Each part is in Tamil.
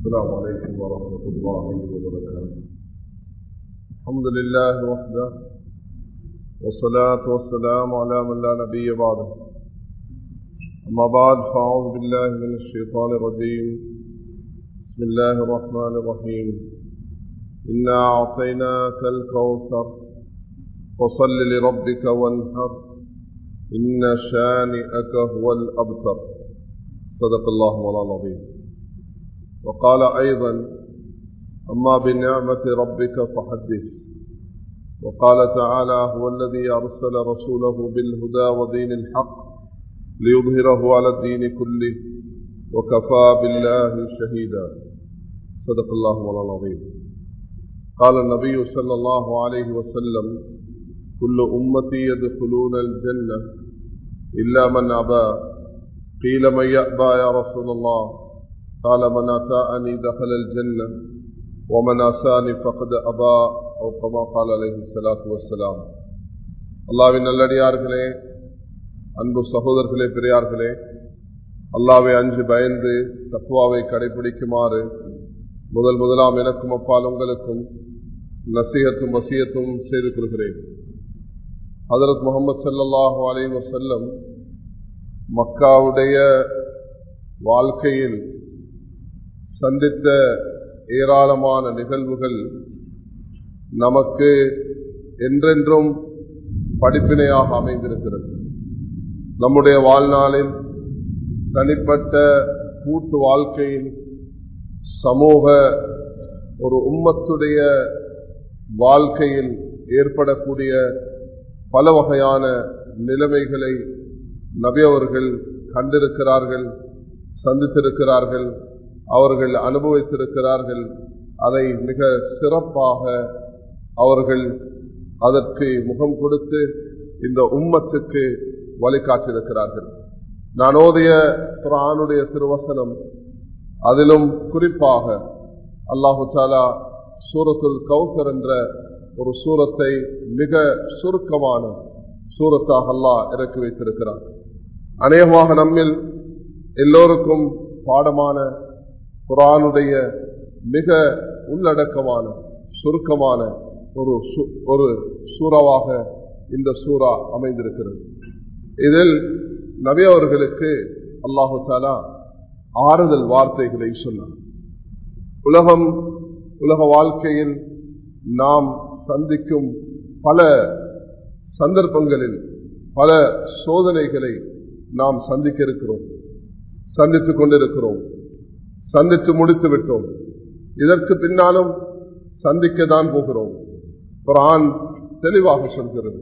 السلام عليكم ورحمة الله وبركاته الحمد لله وحده والصلاة والسلام على من لا نبي بعده أما بعد فأعوذ بالله من الشيطان الرجيم بسم الله الرحمن الرحيم إنا أعطيناك الكوثر فصل لربك وانحر إن شانئك هو الأبتر صدق الله مولانا العظيم وقال أيضا أما بنعمة ربك فحدث وقال تعالى هو الذي أرسل رسوله بالهدى ودين الحق ليظهره على الدين كله وكفى بالله شهيدا صدق الله مولانا العظيم قال النبي صلى الله عليه وسلم كل أمتي يدخلون الجنة إلا من أبى قيل من يأبى يا رسول الله قال من أتاءني دخل الجنة ومن أساني فقد أبى أو كما قال عليه الصلاة والسلام அல்லாவின் நல்லடியார்களே அன்பு சகோதரர்களே பெரியார்களே அல்லாவை அஞ்சு பயந்து தக்குவாவை கடைபிடிக்குமாறு முதல் முதலாம் எனக்கும் அப்பால் உங்களுக்கும் நசீகத்தும் வசியத்தும் செய்து கொள்கிறேன் ஹதரத் முகமது சல்லாஹூ அலை வசல்லம் மக்காவுடைய வாழ்க்கையில் சந்தித்த ஏராளமான நிகழ்வுகள் நமக்கு என்றென்றும் படிப்பினையாக அமைந்திருக்கிறது நம்முடைய வாழ்நாளில் தனிப்பட்ட கூட்டு வாழ்க்கையில் சமூக ஒரு உம்மத்துடைய வாழ்க்கையில் ஏற்படக்கூடிய பல வகையான நிலைமைகளை நபி அவர்கள் கண்டிருக்கிறார்கள் சந்தித்திருக்கிறார்கள் அவர்கள் அனுபவித்திருக்கிறார்கள் அதை மிக சிறப்பாக அவர்கள் அதற்கு முகம் கொடுத்து இந்த உம்மத்துக்கு வழிகாட்டியிருக்கிறார்கள் நான் ஓதிய குரானுடைய திருவசனம் அதிலும் குறிப்பாக அல்லாஹு சாலா சூரத்துல் கௌசர் என்ற ஒரு சூரத்தை மிக சுருக்கமான சூரத்தாக அல்லாஹ் இறக்கி வைத்திருக்கிறார் அநேகமாக நம்மில் எல்லோருக்கும் பாடமான குரானுடைய மிக உள்ளடக்கமான சுருக்கமான ஒரு ஒரு சூறாவாக இந்த சூறா அமைந்திருக்கிறது இதில் நபி அவர்களுக்கு அல்லாஹு தாலா ஆறுதல் வார்த்தைகளை சொன்னார் உலகம் உலக வாழ்க்கையில் நாம் சந்திக்கும் பல சந்தர்ப்பங்களில் பல சோதனைகளை நாம் சந்திக்க இருக்கிறோம் சந்தித்துக் கொண்டிருக்கிறோம் சந்தித்து முடித்து விட்டோம் இதற்கு பின்னாலும் சந்திக்க தான் போகிறோம் குரான் தெளிவாக சொல்கிறது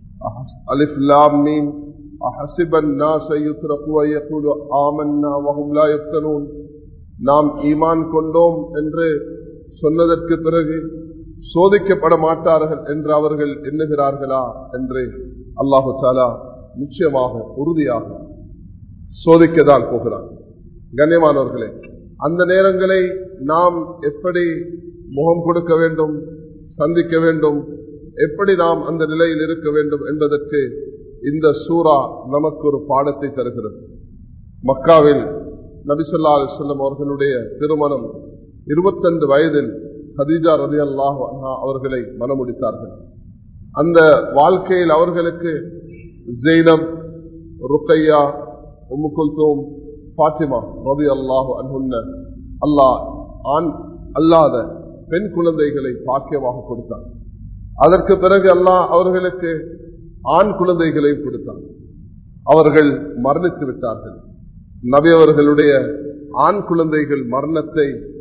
அலிஃப் லாம் மீன் أحسب الناس يتركوا ويقولوا آمنا وهم لا يفتنون நாம் ஈமான் கொண்டோம் என்று சொன்னதற்கு பிறகு சோதிக்கப்பட மாட்டார்கள் என்று அவர்கள் எண்ணுகிறார்களா என்று அல்லாஹு சாலா நிச்சயமாக உறுதியாக சோதிக்கதான் போகிறார் கண்ணியமானவர்களே அந்த நேரங்களை நாம் எப்படி முகம் கொடுக்க வேண்டும் சந்திக்க வேண்டும் எப்படி நாம் அந்த நிலையில் இருக்க வேண்டும் என்பதற்கு இந்த சூறா நமக்கு ஒரு பாடத்தை தருகிறது மக்காவில் நபிசல்லா அலிஸ்லம் அவர்களுடைய திருமணம் இருபத்தஞ்சு வயதில் ஹதீஜா ரதி அல்லாஹ் அவர்களை மனமுடித்தார்கள் அந்த வாழ்க்கையில் அவர்களுக்கு ஜெய்னம் ருக்கையா உம்முகுல்தோம் பாத்திமா ரதி அல்லாஹு அன்ஹுன்ன அல்லாஹ் ஆண் அல்லாத பெண் குழந்தைகளை பாக்கியமாக கொடுத்தார் அதற்கு பிறகு அல்லாஹ் அவர்களுக்கு ஆண் குழந்தைகளை கொடுத்தார் அவர்கள் மரணித்து விட்டார்கள் நபி அவர்களுடைய ஆண் குழந்தைகள் மரணத்தை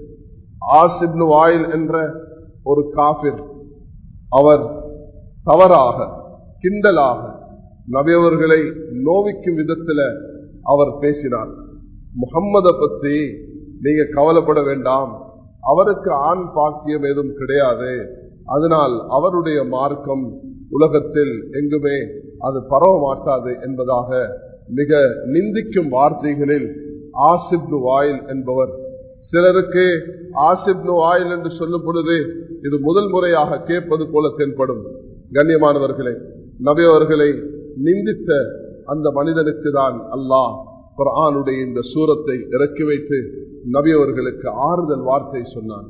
ஆசிப்னு வாயில் என்ற ஒரு காபிர் அவர் தவறாக கிண்டலாக நபியவர்களை நோவிக்கும் விதத்தில் அவர் பேசினார் முகம்மதை பற்றி நீங்க கவலைப்பட வேண்டாம் அவருக்கு ஆண் பாக்கியம் ஏதும் கிடையாது அதனால் அவருடைய மார்க்கம் உலகத்தில் எங்குமே அது பரவ மாட்டாது என்பதாக மிக நிந்திக்கும் வார்த்தைகளில் ஆசிப்னு வாயில் என்பவர் சிலருக்கு ஆசிப்னு வாயில் என்று சொல்லும் பொழுது இது முதல் முறையாக கேட்பது போல தென்படும் கண்ணியமானவர்களே நபி அவர்களை நிந்தித்த அந்த மனிதனுக்கு தான் அல்லாஹ் குரானுடைய இந்த சூரத்தை இறக்கி வைத்து நபி அவர்களுக்கு ஆறுதல் வார்த்தை சொன்னான்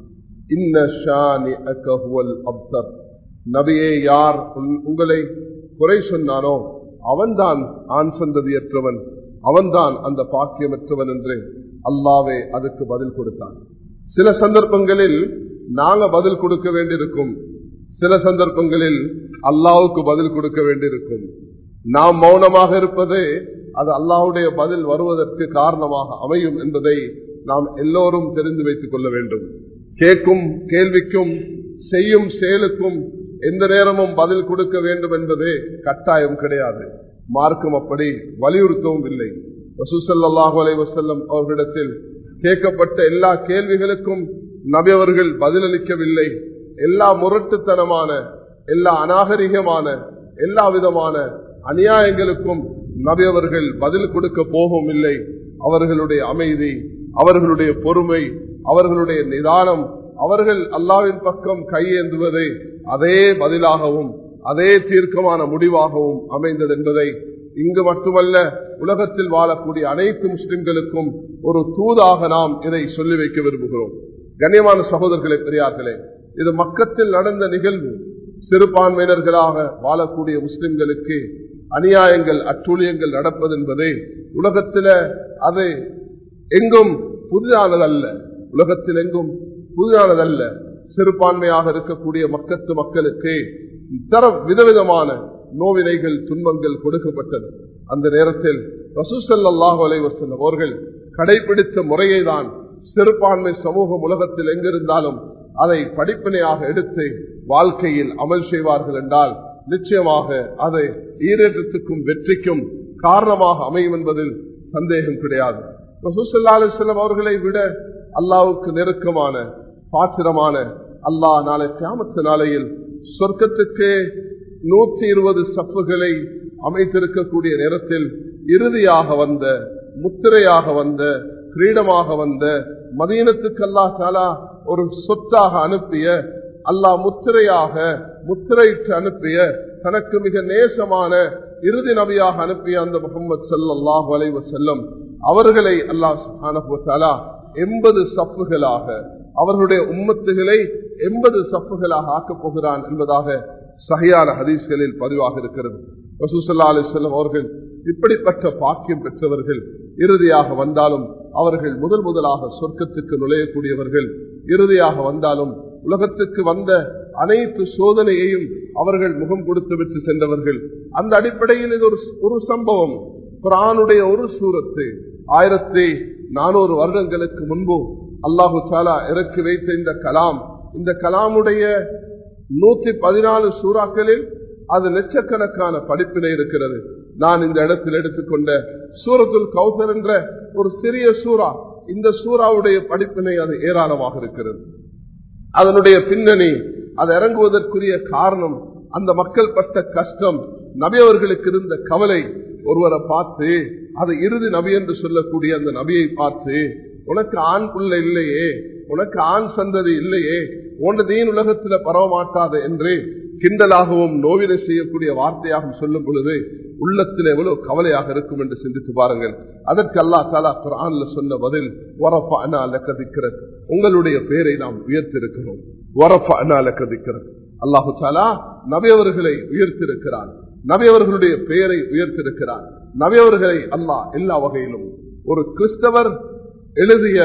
அப்தர் நபியே யார் உங்களை குறை சொன்னானோ அவன்தான் ஆண் சந்ததியற்றவன் அவன்தான் அந்த பாக்கியமற்றவன் என்று அல்லாவே அதுக்கு பதில் கொடுத்தான் சில சந்தர்ப்பங்களில் நாங்க பதில் கொடுக்க வேண்டியிருக்கும் சில சந்தர்ப்பங்களில் அல்லாவுக்கு பதில் கொடுக்க வேண்டியிருக்கும் நாம் மௌனமாக இருப்பதே அது அல்லாவுடைய பதில் வருவதற்கு காரணமாக அமையும் என்பதை நாம் எல்லோரும் தெரிந்து வைத்துக் கொள்ள வேண்டும் கேட்கும் கேள்விக்கும் செய்யும் செயலுக்கும் எந்த நேரமும் பதில் கொடுக்க வேண்டும் என்பதே கட்டாயம் கிடையாது மார்க்கம் அப்படி வலியுறுத்தவும் இல்லை வசூசல்லாஹு அலை வசல்லம் அவர்களிடத்தில் கேட்கப்பட்ட எல்லா கேள்விகளுக்கும் நபி அவர்கள் பதிலளிக்கவில்லை எல்லா முரட்டுத்தனமான எல்லா அநாகரிகமான எல்லா விதமான அநியாயங்களுக்கும் நபி அவர்கள் பதில் கொடுக்க போகவும் இல்லை அவர்களுடைய அமைதி அவர்களுடைய பொறுமை அவர்களுடைய நிதானம் அவர்கள் அல்லாவின் பக்கம் கையேந்துவதை அதே பதிலாகவும் அதே தீர்க்கமான முடிவாகவும் அமைந்தது என்பதை இங்கு மட்டுமல்ல உலகத்தில் வாழக்கூடிய அனைத்து முஸ்லிம்களுக்கும் ஒரு தூதாக நாம் இதை சொல்லி வைக்க விரும்புகிறோம் கண்ணியமான சகோதரர்களே பெரியார்களே இது மக்கத்தில் நடந்த நிகழ்வு சிறுபான்மையினர்களாக வாழக்கூடிய முஸ்லிம்களுக்கு அநியாயங்கள் அட்டூழியங்கள் நடப்பது என்பதே உலகத்தில அது எங்கும் புதிதானதல்ல உலகத்தில் எங்கும் புதிதானதல்ல சிறுபான்மையாக இருக்கக்கூடிய மக்கத்து மக்களுக்கு தர விதவிதமான நோவினைகள் துன்பங்கள் கொடுக்கப்பட்டது அந்த நேரத்தில் ரசூசல்லாஹு அலைவசல்லம் அவர்கள் கடைபிடித்த முறையை தான் சிறுபான்மை சமூகம் உலகத்தில் எங்கிருந்தாலும் அதை படிப்பினையாக எடுத்து வாழ்க்கையில் அமல் செய்வார்கள் என்றால் நிச்சயமாக அதை ஈரேற்றத்துக்கும் வெற்றிக்கும் காரணமாக அமையும் என்பதில் சந்தேகம் கிடையாது ரசூசல்லா அலிஸ்லாம் அவர்களை விட அல்லாவுக்கு நெருக்கமான பாத்திரமான அல்லாஹ் நாளை கிராமத்து நாளையில் சொர்க்கத்துக்கு நூற்றி இருபது சப்புகளை அமைத்திருக்கக்கூடிய நேரத்தில் இறுதியாக வந்த முத்திரையாக வந்த கிரீடமாக வந்த மதீனத்துக்கு அல்லா தாலா ஒரு சொத்தாக அனுப்பிய அல்லாஹ் முத்திரையாக முத்திரையிட்டு அனுப்பிய தனக்கு மிக நேசமான இறுதி நபியாக அனுப்பிய அந்த முகமது சல்லாஹ் வலைவ செல்லம் அவர்களை அல்லாஹ் எண்பது சப்புகளாக அவர்களுடைய உம்மத்துகளை எண்பது சப்புகளாக ஆக்கப் போகிறான் என்பதாக சகையான ஹதீஸ்களில் பதிவாக இருக்கிறது ரசூசல்லா அலிசல்லம் அவர்கள் இப்படிப்பட்ட பாக்கியம் பெற்றவர்கள் இறுதியாக வந்தாலும் அவர்கள் முதல் முதலாக சொர்க்கத்துக்கு நுழையக்கூடியவர்கள் இறுதியாக வந்தாலும் உலகத்துக்கு வந்த அனைத்து சோதனையையும் அவர்கள் முகம் கொடுத்து விட்டு சென்றவர்கள் அந்த அடிப்படையில் இது ஒரு ஒரு சம்பவம் குரானுடைய ஒரு சூரத்து ஆயிரத்தி நானூறு வருடங்களுக்கு முன்பு அல்லாஹு சாலா இறக்கி வைத்த இந்த கலாம் இந்த கலாமுடைய நூத்தி பதினாலு சூறாக்களில் அது லட்சக்கணக்கான படிப்பினை இருக்கிறது நான் இந்த இடத்தில் எடுத்துக்கொண்ட சூரத்துல் கௌசர் என்ற ஒரு சிறிய சூறா இந்த சூறாவுடைய படிப்பினை அது ஏராளமாக இருக்கிறது அதனுடைய பின்னணி அது இறங்குவதற்குரிய காரணம் அந்த மக்கள் பட்ட கஷ்டம் நபியவர்களுக்கு இருந்த கவலை ஒருவரை பார்த்து அது இறுதி நபி என்று சொல்லக்கூடிய அந்த நபியை பார்த்து உனக்கு ஆண் பிள்ளை இல்லையே உனக்கு ஆண் சந்ததி இல்லையே உன் தீன் உலகத்துல பரவ மாட்டாத என்று கிண்டலாகவும் நோவினை செய்யக்கூடிய வார்த்தையாகவும் சொல்லும் பொழுது உள்ளத்தில் எவ்வளவு கவலையாக இருக்கும் என்று சிந்தித்து பாருங்கள் அதற்கு அல்லா தாலா குரான்ல சொன்ன பதில் ஒரப்பா அண்ணால கதிக்கிறது உங்களுடைய பேரை நாம் உயர்த்திருக்கிறோம் ஒரப்பா அண்ணால கதிக்கிறது அல்லாஹு தாலா நபியவர்களை உயர்த்திருக்கிறான் நபியவர்களுடைய பெயரை உயர்த்திருக்கிறார் நபியவர்களை அல்லாஹ் எல்லா வகையிலும் ஒரு கிறிஸ்தவர் எழுதிய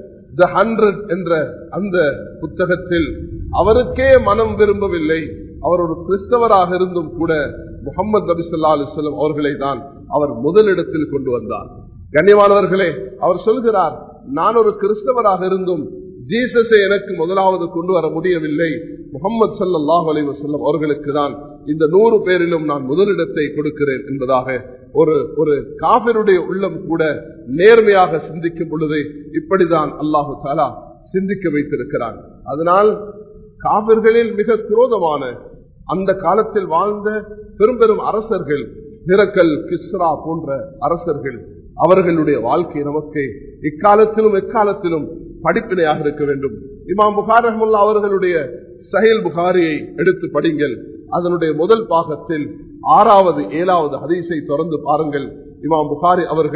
த ஹண்ட்ரட் என்ற அந்த புத்தகத்தில் அவருக்கே மனம் விரும்பவில்லை அவர் ஒரு கிறிஸ்தவராக இருந்தும் கூட முகமது நபிசல்லா அலுவலம் அவர்களை தான் அவர் முதலிடத்தில் கொண்டு வந்தார் கண்ணியமானவர்களே அவர் சொல்கிறார் நான் ஒரு கிறிஸ்தவராக இருந்தும் ஜீசஸை எனக்கு முதலாவது கொண்டு வர முடியவில்லை முகமது சல்லாஹ் அலி வசல்லம் அவர்களுக்கு தான் இந்த நூறு பேரிலும் நான் முதலிடத்தை கொடுக்கிறேன் என்பதாக ஒரு ஒரு காபிருடைய உள்ளம் கூட நேர்மையாக சிந்திக்கும் பொழுது இப்படிதான் அல்லாஹு தாலா சிந்திக்க வைத்திருக்கிறான் அதனால் காவிர்களில் மிக குரோதமான அந்த காலத்தில் வாழ்ந்த பெரும் பெரும் அரசர்கள் நிரக்கல் கிஸ்ரா போன்ற அரசர்கள் அவர்களுடைய வாழ்க்கை நமக்கு இக்காலத்திலும் எக்காலத்திலும் படிப்பினையாக இருக்க வேண்டும் இமாம் புகார் ரஹமுல்லா அவர்களுடைய சஹில் புகாரியை எடுத்து படிங்கள் அதனுடைய முதல் பாகத்தில் ஆறாவது ஏழாவது ஹதீஸை தொடர்ந்து பாருங்கள் இமாம் புகாரி அவர்கள்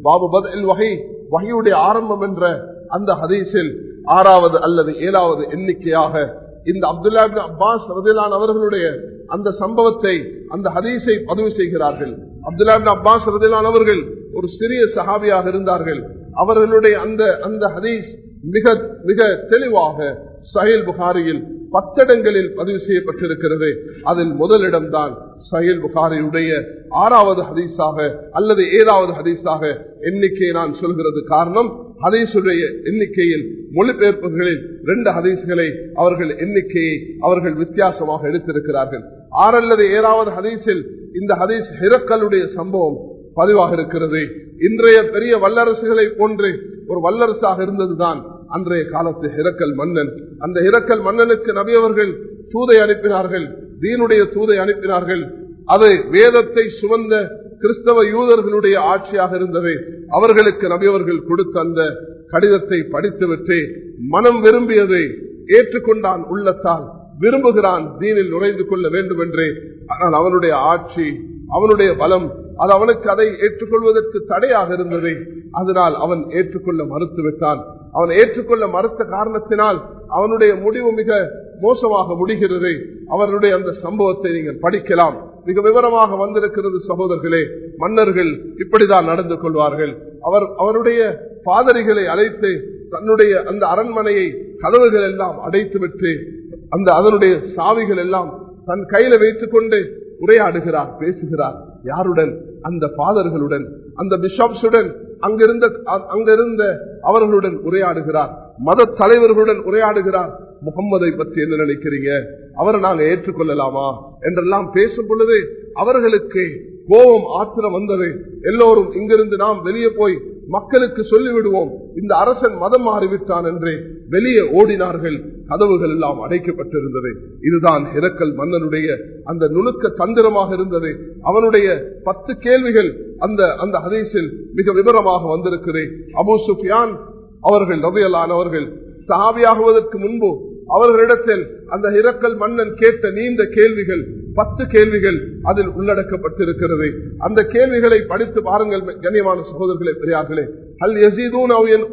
பாபு பத் வகை வகையுடைய ஆரம்பம் என்ற அந்த ஹதீஸில் ஆறாவது அல்லது ஏழாவது எண்ணிக்கையாக இந்த அப்துல்லா அப்பாஸ் ரதிலான் அவர்களுடைய அந்த சம்பவத்தை அந்த ஹதீஸை பதிவு செய்கிறார்கள் அப்துல்லா அப்பாஸ் ரதிலான் அவர்கள் ஒரு சிறிய சஹாபியாக இருந்தார்கள் அவர்களுடைய அந்த அந்த ஹதீஸ் மிக மிக தெளிவாக சஹில் புகாரியில் பத்தடங்களில் பதிவு செய்யப்பட்டிருக்கிறது அதில் முதலிடம் தான் சஹில் புகாரியுடைய ஆறாவது ஹதீஸாக அல்லது ஏழாவது ஹதீஸாக எண்ணிக்கையை நான் சொல்கிறது காரணம் ஹதீஸுடைய எண்ணிக்கையில் மொழிபெயர்ப்புகளில் ரெண்டு ஹதீஸ்களை அவர்கள் எண்ணிக்கையை அவர்கள் வித்தியாசமாக எடுத்திருக்கிறார்கள் ஆறு அல்லது ஏழாவது ஹதீஸில் இந்த ஹதீஸ் ஹிரக்கலுடைய சம்பவம் பதிவாக இருக்கிறது இன்றைய பெரிய வல்லரசுகளை போன்று ஒரு வல்லரசாக இருந்ததுதான் அன்றைய காலத்து ஹிரக்கல் மன்னன் அந்த ஹிரக்கல் மன்னனுக்கு நபியவர்கள் தூதை அனுப்பினார்கள் தீனுடைய தூதை அனுப்பினார்கள் அது வேதத்தை சுமந்த கிறிஸ்தவ யூதர்களுடைய ஆட்சியாக இருந்தது அவர்களுக்கு நபியவர்கள் கொடுத்த அந்த கடிதத்தை படித்துவிட்டு மனம் விரும்பியதை ஏற்றுக்கொண்டான் உள்ளத்தால் விரும்புகிறான் தீனில் நுழைந்து கொள்ள வேண்டும் என்று ஆனால் அவனுடைய ஆட்சி அவனுடைய பலம் அது அவனுக்கு அதை ஏற்றுக்கொள்வதற்கு தடையாக இருந்தது அதனால் அவன் ஏற்றுக்கொள்ள மறுத்துவிட்டான் அவன் ஏற்றுக்கொள்ள மறுத்த காரணத்தினால் அவனுடைய முடிவு மிக மோசமாக முடிகிறது அவருடைய அந்த சம்பவத்தை நீங்கள் படிக்கலாம் மிக விவரமாக வந்திருக்கிறது சகோதரர்களே மன்னர்கள் இப்படிதான் நடந்து கொள்வார்கள் அவர் அவருடைய பாதரிகளை அழைத்து தன்னுடைய அந்த அரண்மனையை கதவுகள் எல்லாம் அடைத்துவிட்டு அந்த அதனுடைய சாவிகள் எல்லாம் தன் கையில வைத்துக் கொண்டு உரையாடுகிறார் பேசுகிறார் யாருடன் அந்த பாதர்களுடன் அந்த பிஷப்ஸுடன் அங்கிருந்த அங்கிருந்த அவர்களுடன் உரையாடுகிறார் மத தலைவர்களுடன் உரையாடுகிறார் முகம்மதை பற்றி என்ன நினைக்கிறீங்க அவரை நாங்க ஏற்றுக்கொள்ளலாமா என்றெல்லாம் பேசும் பொழுது அவர்களுக்கு கோபம் ஆத்திரம் வந்தது எல்லோரும் இங்கிருந்து நாம் வெளியே போய் மக்களுக்கு சொல்லிவிடுவோம் இந்த அரசன் மதம் மாறிவிட்டான் என்று வெளியே ஓடினார்கள் கதவுகள் எல்லாம் அடைக்கப்பட்டிருந்தது இதுதான் ஹிரக்கல் மன்னனுடைய அந்த நுணுக்க தந்திரமாக இருந்தது அவனுடைய பத்து கேள்விகள் அந்த அந்த ஹதீஸில் மிக விவரமாக வந்திருக்கிறேன் அபு சுஃபியான் அவர்கள் ரவியலானவர்கள் சஹாபியாகுவதற்கு முன்பு அவர்களிடத்தில் அந்த இரக்கல் மன்னன் கேட்ட நீண்ட கேள்விகள் பத்து கேள்விகள் அதில் உள்ளடக்கப்பட்டிருக்கிறது அந்த கேள்விகளை படித்து பாருங்கள் கண்ணியமான சகோதரர்களே பெரியார்களே அல் யசீதூன்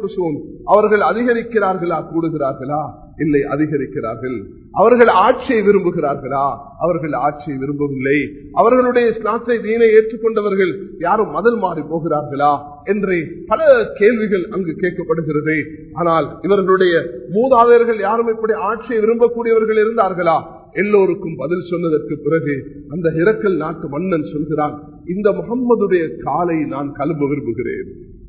அவர்கள் அதிகரிக்கிறார்களா கூடுகிறார்களா இல்லை அதிகரிக்கிறார்கள் அவர்கள் ஆட்சியை விரும்புகிறார்களா அவர்கள் ஆட்சியை விரும்பவில்லை அவர்களுடைய ஸ்நாத்தை வீணை ஏற்றுக்கொண்டவர்கள் யாரும் மதல் மாறி போகிறார்களா என்று பல கேள்விகள் அங்கு கேட்கப்படுகிறது ஆனால் இவர்களுடைய மூதாதையர்கள் யாரும் இப்படி ஆட்சியை விரும்பக்கூடியவர்கள் இருந்தார்களா எல்லோருக்கும் பதில் சொன்னதற்கு பிறகு அந்த இறக்கல் நாட்டு மன்னன் சொல்கிறான் இந்த முகம்மதுடைய காலை நான் கலும்ப விரும்புகிறேன்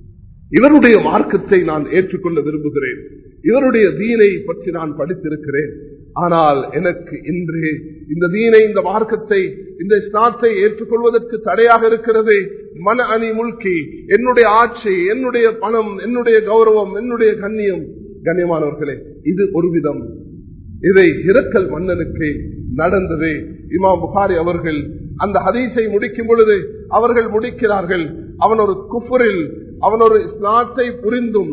இவருடைய மார்க்கத்தை நான் ஏற்றுக்கொள்ள விரும்புகிறேன் இவருடைய தீனை பற்றி நான் படித்திருக்கிறேன் ஆனால் எனக்கு இன்று இந்த தீனை இந்த மார்க்கத்தை இந்த ஸ்நாத்தை ஏற்றுக்கொள்வதற்கு தடையாக இருக்கிறது மன அணி முல்கி என்னுடைய ஆட்சி என்னுடைய பணம் என்னுடைய கௌரவம் என்னுடைய கண்ணியம் கண்ணியமானவர்களே இது ஒரு விதம் இதை இரக்கல் மன்னனுக்கு நடந்தது இமாம் புகாரி அவர்கள் அந்த ஹதீஸை முடிக்கும் பொழுது அவர்கள் முடிக்கிறார்கள் அவன் ஒரு குஃபரில் அவன் ஒரு ஸ்நாத்தை புரிந்தும்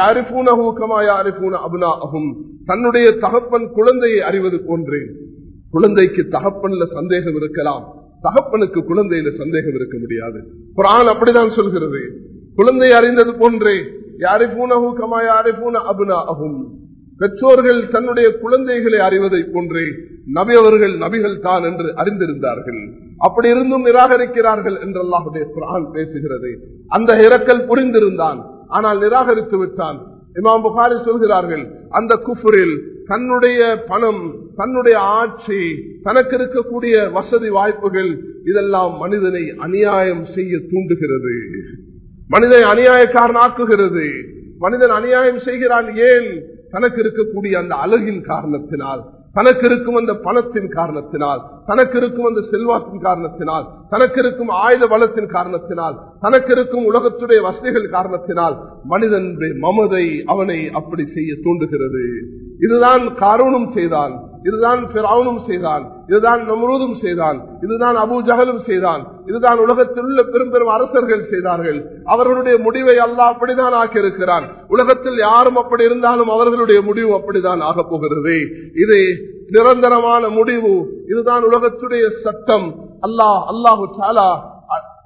தன்னுடைய தகப்பன் குழந்தையை அறிவது போன்றே குழந்தைக்கு தகப்பன்ல சந்தேகம் இருக்கலாம் தகப்பனுக்கு குழந்தையில சந்தேகம் இருக்க முடியாது குரான் அப்படிதான் சொல்கிறது குழந்தை அறிந்தது போன்றே யாரிபூனஹு கமா யாரிபூன அபுனா அகும் பெற்றோர்கள் தன்னுடைய குழந்தைகளை அறிவதை போன்றே நபி அவர்கள் நபிகள் தான் என்று அறிந்திருந்தார்கள் அப்படி இருந்தும் நிராகரிக்கிறார்கள் என்று அல்லாஹுடைய குரான் பேசுகிறது அந்த இறக்கல் புரிந்திருந்தான் ஆனால் நிராகரித்து விட்டான் இமாம் புகாரி சொல்கிறார்கள் அந்த குஃபுரில் தன்னுடைய பணம் தன்னுடைய ஆட்சி தனக்கு இருக்கக்கூடிய வசதி வாய்ப்புகள் இதெல்லாம் மனிதனை அநியாயம் செய்ய தூண்டுகிறது மனிதனை அநியாயக்காரனாக்குகிறது மனிதன் அநியாயம் செய்கிறான் ஏன் தனக்கு இருக்கக்கூடிய அந்த அழகின் காரணத்தினால் தனக்கு இருக்கும் அந்த பணத்தின் காரணத்தினால் தனக்கு இருக்கும் அந்த செல்வாக்கின் காரணத்தினால் தனக்கு இருக்கும் ஆயுத பலத்தின் காரணத்தினால் தனக்கு இருக்கும் உலகத்துடைய வசதிகள் காரணத்தினால் மனிதனுடைய மமதை அவனை அப்படி செய்ய தூண்டுகிறது இதுதான் காரூனும் செய்தான் இதுதான் பிராவனும் செய்தான் இதுதான் நம்ரூதும் செய்தான் இதுதான் அபு ஜகலும் செய்தான் இதுதான் உலகத்தில் உள்ள பெரும் பெரும் அரசர்கள் செய்தார்கள் அவர்களுடைய முடிவை அல்லாஹ் அப்படிதான் ஆக்கியிருக்கிறான் உலகத்தில் யாரும் அப்படி இருந்தாலும் அவர்களுடைய முடிவு அப்படிதான் ஆகப் போகிறது இது நிரந்தரமான முடிவு இதுதான் உலகத்துடைய சட்டம் அல்லாஹ் அல்லாஹு சாலா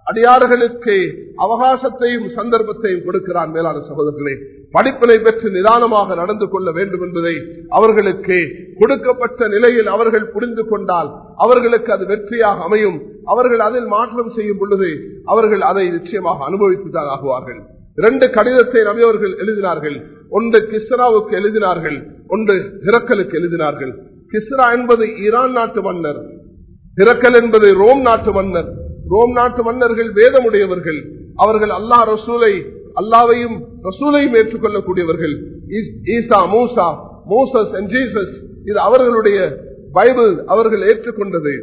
அடியார்களுக்கு அவகாசத்தையும் சந்தர்ப்பத்தையும் கொடுக்கிறான் மேலான சகோதரர்களே படிப்பினை பெற்று நிதானமாக நடந்து கொள்ள வேண்டும் என்பதை அவர்களுக்கு கொடுக்கப்பட்ட நிலையில் அவர்கள் புரிந்து கொண்டால் அவர்களுக்கு அது வெற்றியாக அமையும் அவர்கள் அதில் மாற்றம் செய்யும் பொழுது அவர்கள் அதை நிச்சயமாக அனுபவித்துதான் ஆகுவார்கள் இரண்டு கடிதத்தை நபியவர்கள் எழுதினார்கள் ஒன்று கிஸ்ராவுக்கு எழுதினார்கள் ஒன்று ஹிரக்கலுக்கு எழுதினார்கள் கிஸ்ரா என்பது ஈரான் நாட்டு மன்னர் ஹிரக்கல் என்பது ரோம் நாட்டு மன்னர் ரோம் நாட்டு மன்னர்கள் வேதமுடையவர்கள் அவர்கள் அல்லாஹ் ரசூலை அல்லாவையும் ரசூலையும் ஏற்றுக்கொள்ளக்கூடியவர்கள் Isa Musa Moses and Jesus இது அவர்களுடைய பைபிள் அவர்கள் ஏற்றுக்கொண்டது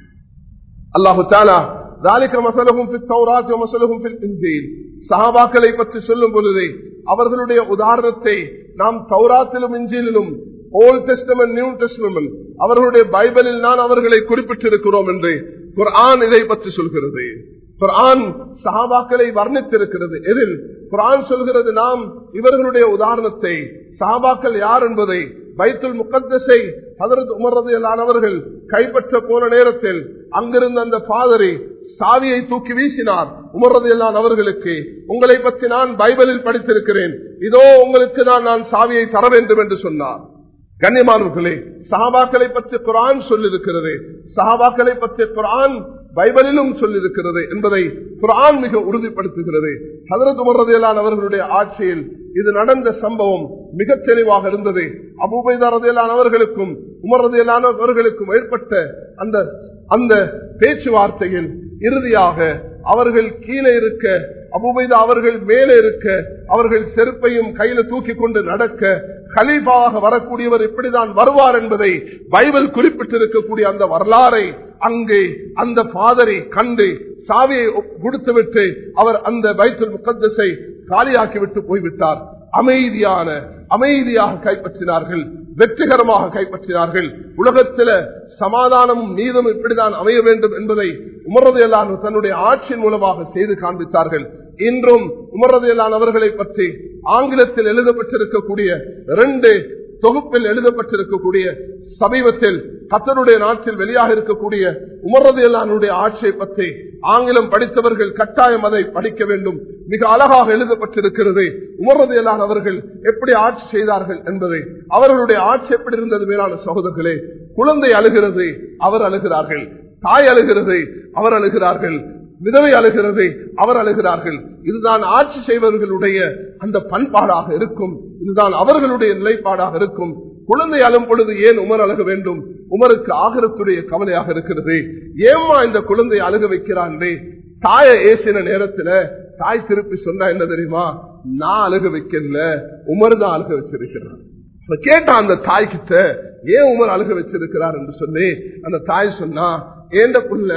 அல்லாஹு தாலா ذلك مثلهم في التوراة ومثلهم في الإنجيل சஹாபாக்களை பற்றி சொல்லும் பொழுது அவர்களுடைய உதாரணத்தை நாம் தௌராத்திலும் இஞ்சிலும் ஓல்ட் டெஸ்டமெண்ட் நியூ டெஸ்டமெண்ட் அவர்களுடைய பைபிளில் நான் அவர்களை குறிப்பிட்டிருக்கிறோம் என்று குர்ஆன் இதை பற்றி சொல்கிறது குர்ஆன் சஹாபாக்களை வர்ணித்திருக்கிறது எதில் குர்ஆன் சொல்கிறது நாம் இவர்களுடைய உதாரணத்தை சஹாபாக்கள் யார் என்பதை பைத்துல் முகத்தஸை ஹதரத் உமர்றதையிலானவர்கள் கைப்பற்ற போன நேரத்தில் அங்கிருந்த அந்த பாதரி சாவியை தூக்கி வீசினார் உமர்றதையெல்லாம் அவர்களுக்கு உங்களை பற்றி நான் பைபிளில் படித்திருக்கிறேன் இதோ உங்களுக்கு தான் நான் சாவியை தர வேண்டும் என்று சொன்னார் கண்ணியமானவர்களே சஹாபாக்களை பற்றி குரான் சொல்லிருக்கிறது சஹாபாக்களை பற்றி குரான் பைபிளிலும் சொல்லிருக்கிறது என்பதை குரான் மிக உறுதிப்படுத்துகிறது ஹதரத் உமர்றதையிலான அவர்களுடைய ஆட்சியில் இது நடந்த சம்பவம் மிக தெளிவாக இருந்தது அபுபைதாரதையிலான அவர்களுக்கும் உமர்றதையிலான அவர்களுக்கும் ஏற்பட்ட அந்த அந்த பேச்சுவார்த்தையில் இறுதியாக அவர்கள் கீழே இருக்க அபுபைதா அவர்கள் மேலே இருக்க அவர்கள் செருப்பையும் கையில தூக்கி கொண்டு நடக்க கலீபாவாக வரக்கூடியவர் இப்படிதான் வருவார் என்பதை பைபிள் குறிப்பிட்டிருக்கக்கூடிய அந்த வரலாறை அங்கே அந்த பாதரை கண்டு சாவியை கொடுத்துவிட்டு அவர் அந்த பைத்துல் முகத்தஸை காலியாக்கிவிட்டு போய்விட்டார் அமைதியான அமைதியாக கைப்பற்றினார்கள் வெற்றிகரமாக கைப்பற்றினார்கள் உலகத்தில சமாதானமும் நீதமும் இப்படிதான் அமைய வேண்டும் என்பதை உமரதையெல்லாம் தன்னுடைய ஆட்சியின் மூலமாக செய்து காண்பித்தார்கள் இன்றும் உமரதையெல்லாம் அவர்களை பற்றி ஆங்கிலத்தில் எழுதப்பட்டிருக்கக்கூடிய இரண்டு தொகுப்பில் எழுதப்பட்டிருக்கக்கூடிய சமீபத்தில் கத்தருடைய நாட்டில் வெளியாக இருக்கக்கூடிய உமரதையல்லானுடைய ஆட்சியை பற்றி ஆங்கிலம் படித்தவர்கள் கட்டாயம் அதை படிக்க வேண்டும் மிக அழகாக எழுதப்பட்டிருக்கிறது உமரதையல்லான் அவர்கள் எப்படி ஆட்சி செய்தார்கள் என்பதை அவர்களுடைய ஆட்சி எப்படி இருந்தது மேலான சகோதரர்களே குழந்தை அழுகிறது அவர் அழுகிறார்கள் தாய் அழுகிறது அவர் அழுகிறார்கள் விதவை அழுகிறது அவர் அழுகிறார்கள் இதுதான் ஆட்சி செய்வர்களுடைய அந்த பண்பாடாக இருக்கும் இதுதான் அவர்களுடைய நிலைப்பாடாக இருக்கும் குழந்தை அழும் பொழுது ஏன் உமர் அழுக வேண்டும் உமருக்கு ஆகரத்துடைய கவலையாக இருக்கிறது ஏமா இந்த குழந்தை அழுக வைக்கிறான்றே தாயை ஏசின நேரத்துல தாய் திருப்பி சொன்னா என்ன தெரியுமா நான் அழுக வைக்கல உமர் தான் அழுக வச்சிருக்கிறார் கேட்டா அந்த தாய் கிட்ட ஏன் உமர் அழுக வச்சிருக்கிறார் என்று சொல்லி அந்த தாய் சொன்னா ஏண்ட புள்ள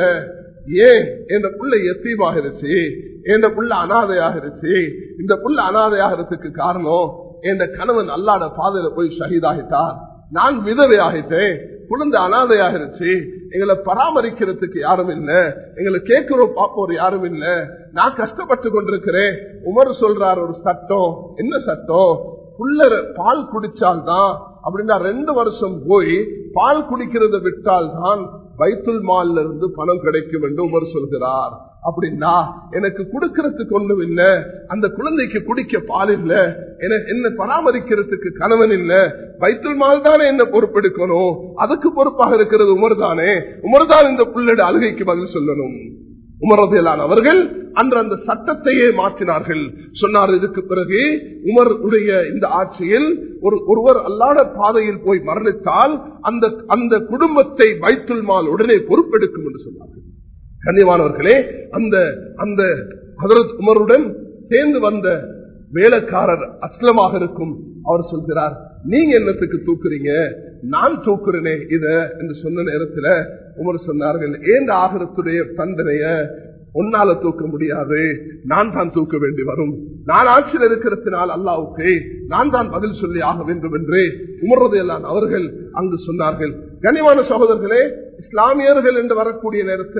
ஏன் இந்த புள்ள எத்தீமாகிருச்சு இந்த புள்ள அனாதையாகிருச்சு இந்த புள்ள அனாதையாகிறதுக்கு காரணம் என் கணவன் அல்லாட பாதையில போய் ஷஹீதாகிட்டார் நான் விதவை ஆகிட்டேன் குழந்தை அனாதையாகிருச்சு எங்களை பராமரிக்கிறதுக்கு யாரும் இல்ல எங்களை கேட்கிறோம் பாப்போர் யாரும் இல்ல நான் கஷ்டப்பட்டு கொண்டிருக்கிறேன் உமர் சொல்றார் ஒரு சட்டம் என்ன சட்டம் புள்ளர் பால் குடிச்சால்தான் அப்படின்னா ரெண்டு வருஷம் போய் பால் குடிக்கிறத விட்டால்தான் பைத்துல் மால்ல இருந்து பணம் கிடைக்கும் என்று உமர் சொல்கிறார் அப்படின்னா எனக்கு கொடுக்கறதுக்கு ஒண்ணும் இல்ல அந்த குழந்தைக்கு குடிக்க பால் இல்ல என்ன பராமரிக்கிறதுக்கு கணவன் இல்ல பைத்துல் மால் தானே என்ன பொறுப்பெடுக்கணும் அதுக்கு பொறுப்பாக இருக்கிறது உமர் தானே உமர் தான் இந்த புள்ளட அழுகைக்கு பதில் சொல்லணும் உமரதையிலான அவர்கள் அன்று அந்த சட்டத்தையே மாற்றினார்கள் சொன்னார் இதுக்கு பிறகு உமர் உடைய இந்த ஆட்சியில் ஒரு ஒருவர் அல்லாத பாதையில் போய் மரணித்தால் அந்த அந்த குடும்பத்தை வைத்துல் மால் உடனே பொறுப்பெடுக்கும் என்று சொன்னார்கள் கண்ணியமானவர்களே அந்த அந்த ஹதரத் உமருடன் சேர்ந்து வந்த வேலைக்காரர் அஸ்லமாக இருக்கும் அவர் சொல்கிறார் நீங்க என்னத்துக்கு தூக்குறீங்க நான் தூக்குறேனே இத என்று சொன்ன நேரத்துல உமர் சொன்னார்கள் ஏந்த ஆகரத்துடைய தண்டனைய உன்னால தூக்க முடியாது நான் தான் தூக்க வேண்டி வரும் நான் ஆட்சியில் இருக்கிறதுனால் அல்லாவுக்கு நான் தான் பதில் சொல்லி ஆக வேண்டும் என்று உமர்றது எல்லாம் அவர்கள் அங்கு சொன்னார்கள் கனிவான சகோதரர்களே இஸ்லாமியர்கள் என்று வரக்கூடிய நேரத்தில்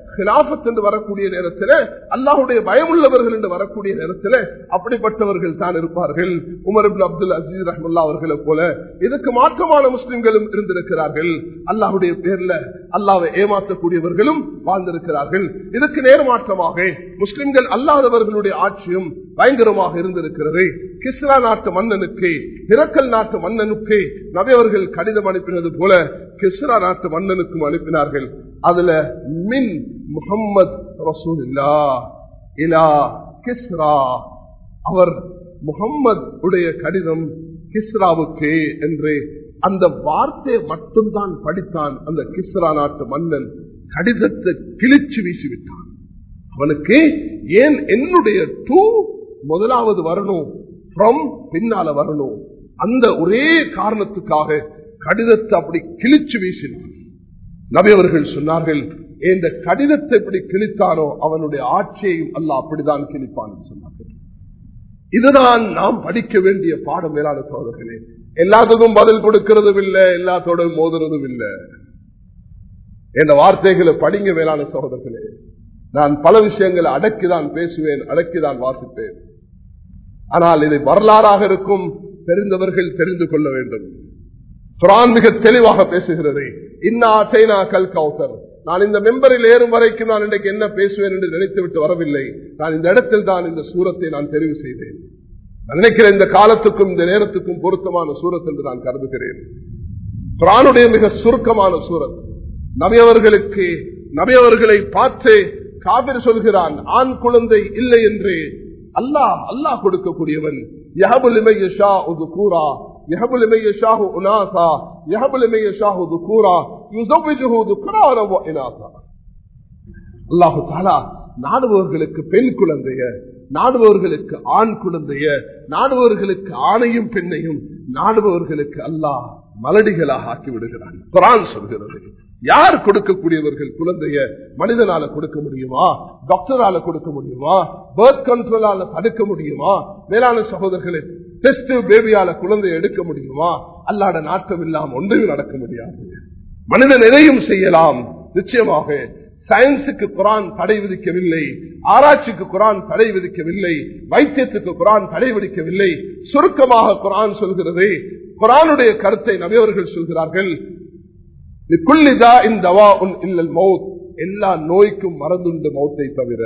ஹிலாபத் என்று வரக்கூடிய நேரத்தில் அல்லாஹுடைய பயமுள்ளவர்கள் என்று வரக்கூடிய நேரத்தில் அப்படிப்பட்டவர்கள் தான் இருப்பார்கள் உமர் இப்னு அப்துல் அசீஸ் ரஹமுல்லா அவர்களை போல இதுக்கு மாற்றமான முஸ்லிம்களும் இருந்திருக்கிறார்கள் அல்லாஹுடைய பேர்ல அல்லாவை ஏமாற்றக்கூடியவர்களும் வாழ்ந்திருக்கிறார்கள் இதுக்கு நேர்மாற்றமாக முஸ்லிம்கள் அல்லாதவர்களுடைய ஆட்சியும் பயங்கரமாக இருந்திருக்கிறது கிஸ்ரா நாட்டு மன்னனுக்கு இரக்கல் நாட்டு மன்னனுக்கு நபியவர்கள் கடிதம் அனுப்பினது போல கிஸ்ரா நாட்டு மன்னனுக்கும் அனுப்பினார்கள் அதுல மின் முகம்மது ரசூல்லா இலா கிஸ்ரா அவர் முகம்மது உடைய கடிதம் கிஸ்ராவுக்கு என்று அந்த வார்த்தையை மட்டும்தான் படித்தான் அந்த கிஸ்ரா நாட்டு மன்னன் கடிதத்தை கிழிச்சு வீசிவிட்டான் அவனுக்கு ஏன் என்னுடைய டூ முதலாவது வரணும் ஃப்ரம் பின்னால வரணும் அந்த ஒரே காரணத்துக்காக கடிதத்தை அப்படி கிழிச்சு வீசினான் நபி அவர்கள் சொன்னார்கள் இந்த கடிதத்தை எப்படி கிழித்தானோ அவனுடைய ஆட்சியையும் அல்ல அப்படிதான் கிழிப்பான் சொன்னார்கள் இதுதான் நாம் படிக்க வேண்டிய பாடம் மேலான சோதர்களே எல்லாத்துக்கும் பதில் கொடுக்கிறதும் இல்லை எல்லாத்தோடும் மோதுறதும் இல்லை என்ற வார்த்தைகளை படிங்க மேலான சகோதரர்களே நான் பல விஷயங்களை அடக்கிதான் பேசுவேன் அடக்கிதான் வாசிப்பேன் ஆனால் இது வரலாறாக இருக்கும் தெரிந்தவர்கள் தெரிந்து கொள்ள வேண்டும் குரான் மிக தெளிவாக பேசுகிறது இன்னா சைனா கல் கௌசர் நான் இந்த மெம்பரில் ஏறும் வரைக்கும் நான் இன்றைக்கு என்ன பேசுவேன் என்று நினைத்து விட்டு வரவில்லை நான் இந்த இடத்தில் தான் இந்த சூரத்தை நான் தெரிவு செய்தேன் நான் நினைக்கிறேன் இந்த காலத்துக்கும் இந்த நேரத்துக்கும் பொருத்தமான சூரத் என்று நான் கருதுகிறேன் குரானுடைய மிக சுருக்கமான சூரத் நபியவர்களுக்கு நபியவர்களை பார்த்து காவிர் சொல்கிறான் ஆண் குழந்தை இல்லை என்று அல்லாஹ் அல்லாஹ் கொடுக்கக்கூடியவன் நாடுபவர்களுக்கு பெண் குழந்தைய நாடுபவர்களுக்கு ஆண் குழந்தைய நாடுபவர்களுக்கு ஆணையும் பெண்ணையும் நாடுபவர்களுக்கு அல்லாஹ் மலடிகளாக ஆக்கி விடுகிறான் குரான் சொல்கிறது யார் கொடுக்கக்கூடியவர்கள் குழந்தைய மனிதனால கொடுக்க முடியுமா டாக்டரால கொடுக்க முடியுமா பர்த் கண்ட்ரோலால தடுக்க முடியுமா மேலான சகோதரர்களே டெஸ்ட் பேபியால குழந்தைய எடுக்க முடியுமா அல்லாட நாட்டம் இல்லாம ஒன்றையும் நடக்க முடியாது மனிதன் எதையும் செய்யலாம் நிச்சயமாக சயின்ஸுக்கு குரான் தடை விதிக்கவில்லை ஆராய்ச்சிக்கு குரான் தடை விதிக்கவில்லை வைத்தியத்துக்கு குரான் தடை விதிக்கவில்லை சுருக்கமாக குரான் சொல்கிறது குரானுடைய கருத்தை நபியவர்கள் சொல்கிறார்கள் எல்லா நோய்க்கும் மறந்துண்டு மௌத்தை தவிர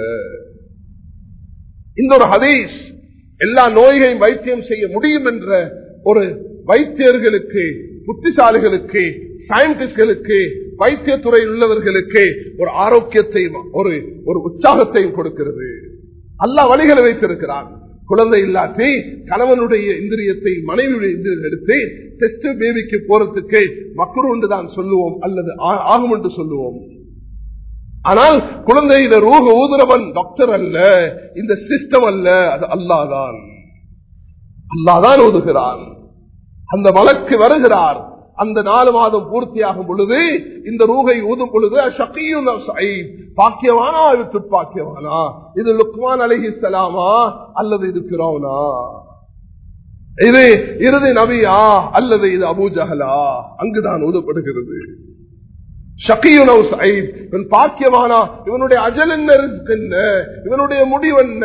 இந்த ஒரு ஹதீஸ் எல்லா நோய்களையும் வைத்தியம் செய்ய முடியும் என்ற ஒரு வைத்தியர்களுக்கு புத்திசாலிகளுக்கு சயின்டிஸ்டுகளுக்கு வைத்தியத்துறையில் உள்ளவர்களுக்கு ஒரு ஆரோக்கியத்தையும் ஒரு ஒரு உற்சாகத்தையும் கொடுக்கிறது அல்லா வழிகளை வைத்திருக்கிறான் குழந்தை இல்லாட்டி கணவனுடைய இந்திரியத்தை மனைவியுடைய இந்திரியம் எடுத்து டெஸ்ட் பேபிக்கு போறதுக்கு மக்கள் ஒன்று தான் சொல்லுவோம் அல்லது ஆகும் என்று சொல்லுவோம் ஆனால் குழந்தையில ரூக ஊதுரவன் டாக்டர் அல்ல இந்த சிஸ்டம் அல்ல அது அல்லாதான் அல்லாதான் ஊதுகிறான் அந்த வழக்கு வருகிறார் அந்த நாலு மாதம் பூர்த்தியாகும் பொழுது இந்த ரூகை ஊதும் பொழுது ஷக்கியும் பாக்கியவானா விட்டு பாக்கியவானா இது லுக்மான் அலஹி சலாமா அல்லது இது பிறோனா இது இறுதி நபியா அல்லது இது அபூஜகலா அங்குதான் ஊதப்படுகிறது இவன் பாக்கியமானா இவனுடைய அஜல் என்ன என்ன இவனுடைய முடிவு என்ன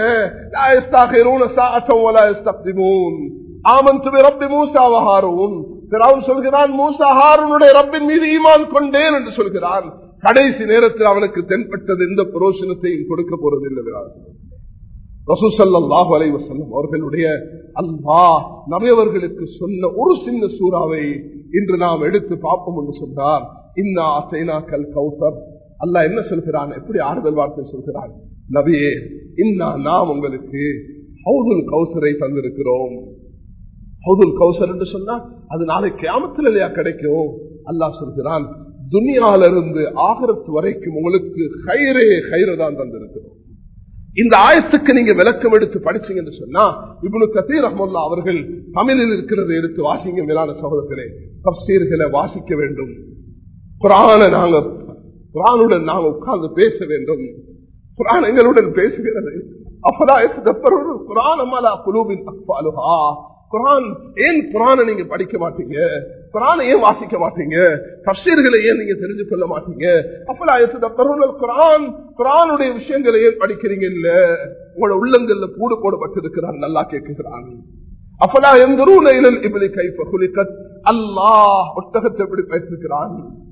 ஆமந்து ரப்பி மூசாவஹாரும் சொல்கிறான் மூசாஹாரனுடைய ரப்பின் மீது ஈமான் கொண்டேன் என்று சொல்கிறான் கடைசி நேரத்தில் அவனுக்கு தென்பட்டது எந்த புரோஷனத்தையும் கொடுக்க போறதில்லை ரசூசல்லாஹு அலைவசல்லம் அவர்களுடைய அல்லா நபியவர்களுக்கு சொன்ன ஒரு சின்ன சூறாவை இன்று நாம் எடுத்து பார்ப்போம் என்று சொன்னார் இன்னா அசைனாக்கல் கௌசர் அல்லா என்ன சொல்கிறான் எப்படி ஆறுதல் வார்த்தை சொல்கிறான் நபியே இன்னா நாம் உங்களுக்கு ஹவுதுல் கௌசரை தந்திருக்கிறோம் ஹவுதுல் கௌசர் என்று சொன்னா அது நாளை கிராமத்தில் இல்லையா கிடைக்கும் அல்லாஹ் சொல்கிறான் துனியால இருந்து ஆகரத்து வரைக்கும் உங்களுக்கு ஹைரே ஹைர தான் தந்திருக்கிறோம் இந்த ஆயத்துக்கு நீங்க விளக்கம் எடுத்து படிச்சீங்கன்னு சொன்னா இவனு கத்தீர் ரஹமுல்லா அவர்கள் தமிழில் இருக்கிறத எடுத்து வாசிங்க மேலான சகோதரர்களே தப்சீர்களை வாசிக்க வேண்டும் குரான நாங்க குரானுடன் நாங்க உட்கார்ந்து பேச வேண்டும் குரான் எங்களுடன் பேசுகிறது அப்பதான் குரான் அமலா குலூபின் அப்பாலுஹா குரான் ஏன் குரானை நீங்க படிக்க மாட்டீங்க குரானை ஏன் வாசிக்க மாட்டீங்க தப்சீர்களை ஏன் நீங்க தெரிஞ்சு கொள்ள மாட்டீங்க அப்பலாம் குரான் குரானுடைய விஷயங்களை ஏன் படிக்கிறீங்க இல்ல உங்களோட உள்ளங்கள்ல கூடு போடப்பட்டிருக்கிறான் நல்லா கேட்கிறான் அப்பலா எந்தரூன இலல் இப்படி கைப்ப குலிக்கத் அல்லாஹ் ஒட்டகத்தை எப்படி பயிற்சிருக்கிறான்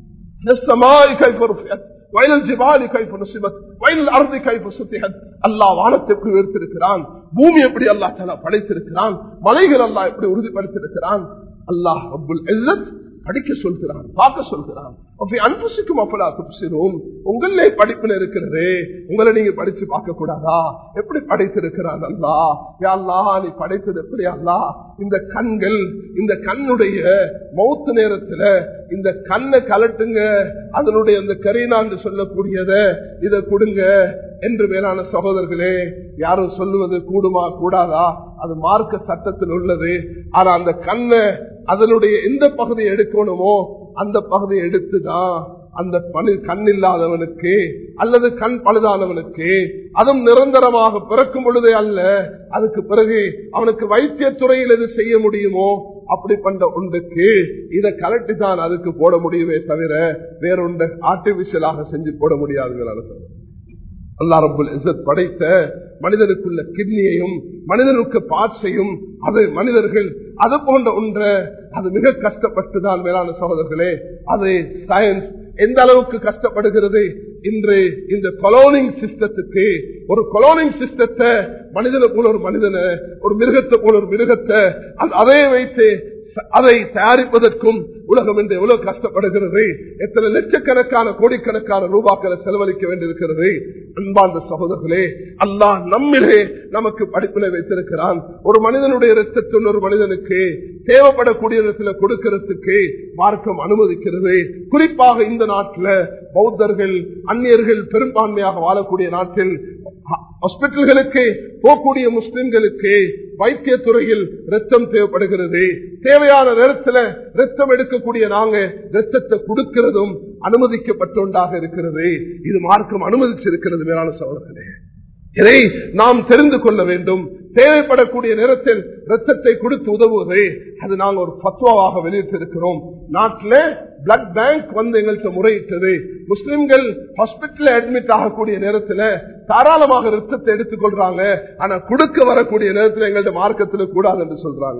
வானத்தை எப்படி உயர்த்திருக்கிறான் பூமி எப்படி அல்லா தலா படைத்திருக்கிறான் மலைகள் அல்லா எப்படி உறுதிப்படுத்திருக்கிறான் அல்லாஹ் அபுல் படிக்க சொல்கிறான் பார்க்க சொல்கிறான் அன்புசிக்கும் அப்பலா துப்சிரும் உங்களே படிப்புல இருக்கிறது உங்களை நீங்க படிச்சு பார்க்க கூடாதா எப்படி படைத்திருக்கிறான் அல்லா யாழ்லா நீ படைத்தது எப்படி அல்லா இந்த கண்கள் இந்த கண்ணுடைய மௌத்து நேரத்துல இந்த கண்ணை கலட்டுங்க அதனுடைய அந்த கரீனான்னு சொல்லக்கூடியத இதை கொடுங்க என்று மேலான சகோதரர்களே யாரும் சொல்லுவது கூடுமா கூடாதா அது மார்க்க சட்டத்தில் உள்ளது ஆனா அந்த கண்ணை அதனுடைய எந்த பகுதியை எடுக்கணுமோ அந்த பகுதியை எடுத்துதான் அந்த பணி கண் இல்லாதவனுக்கு அல்லது கண் பழுதானவனுக்கு அதுவும் நிரந்தரமாக பிறக்கும் பொழுதே அல்ல அதுக்கு பிறகு அவனுக்கு வைத்தியத்துறையில் எது செய்ய முடியுமோ அப்படிப்பட்ட ஒன்றுக்கு இதை கலட்டி தான் அதுக்கு போட முடியுமே தவிர வேறொன்று ஆர்டிபிஷியலாக செஞ்சு போட முடியாதுங்கிறாங்க சொல்றேன் அல்லா ரபுல் இசத் படைத்த மனிதனுக்குள்ள கிட்னியையும் மனிதனுக்கு பாட்சையும் அது மனிதர்கள் அது போன்ற ஒன்றை அது மிக கஷ்டப்பட்டுதான் மேலான சகோதரர்களே அது சயின்ஸ் எந்த அளவுக்கு கஷ்டப்படுகிறது இன்று இந்த கொலோனிங் சிஸ்டத்துக்கு ஒரு கொலோனிங் சிஸ்டத்தை மனிதனை போல ஒரு மனிதனை ஒரு மிருகத்தை போல ஒரு மிருகத்தை அதை வைத்து அதை தயாரிப்பதற்கும் உலகம் என்று எவ்வளவு கஷ்டப்படுகிறது எத்தனை லட்சக்கணக்கான கோடிக்கணக்கான ரூபாக்களை செலவழிக்க வேண்டியிருக்கிறது அன்பார்ந்த சகோதரர்களே அல்லாஹ் நம்மிலே நமக்கு படிப்பினை வைத்திருக்கிறான் ஒரு மனிதனுடைய ரத்தத்தின் ஒரு மனிதனுக்கு தேவைப்படக்கூடிய இடத்துல கொடுக்கிறதுக்கு மார்க்கம் அனுமதிக்கிறது குறிப்பாக இந்த நாட்டில் பௌத்தர்கள் அந்நியர்கள் பெரும்பான்மையாக வாழக்கூடிய நாட்டில் ஹாஸ்பிட்டல்களுக்கு போகக்கூடிய முஸ்லிம்களுக்கு வைத்தியத்துறையில் ரத்தம் தேவைப்படுகிறது தேவையான நேரத்தில் ரத்தம் எடுக்கக்கூடிய நாங்க ரத்தத்தை கொடுக்கிறதும் அனுமதிக்கப்பட்ட ஒன்றாக இருக்கிறது இது மார்க்கம் அனுமதிச்சிருக்கிறது மேலான சோழர்களே இதை நாம் தெரிந்து கொள்ள வேண்டும் தேவைப்படக்கூடிய நேரத்தில் ரத்தத்தை கொடுத்து உதவுவது அது நாங்கள் ஒரு பத்துவாவாக வெளியிட்டிருக்கிறோம் நாட்டில் பிளட் பேங்க் வந்து எங்கள்கிட்ட முறையிட்டது முஸ்லிம்கள் ஹாஸ்பிட்டல் அட்மிட் ஆகக்கூடிய நேரத்தில் தாராளமாக ரத்தத்தை எடுத்துக்கொள்றாங்க ஆனா கொடுக்க வரக்கூடிய நேரத்தில் எங்கள்ட்ட மார்க்கத்தில் கூடாது என்று சொல்றாங்க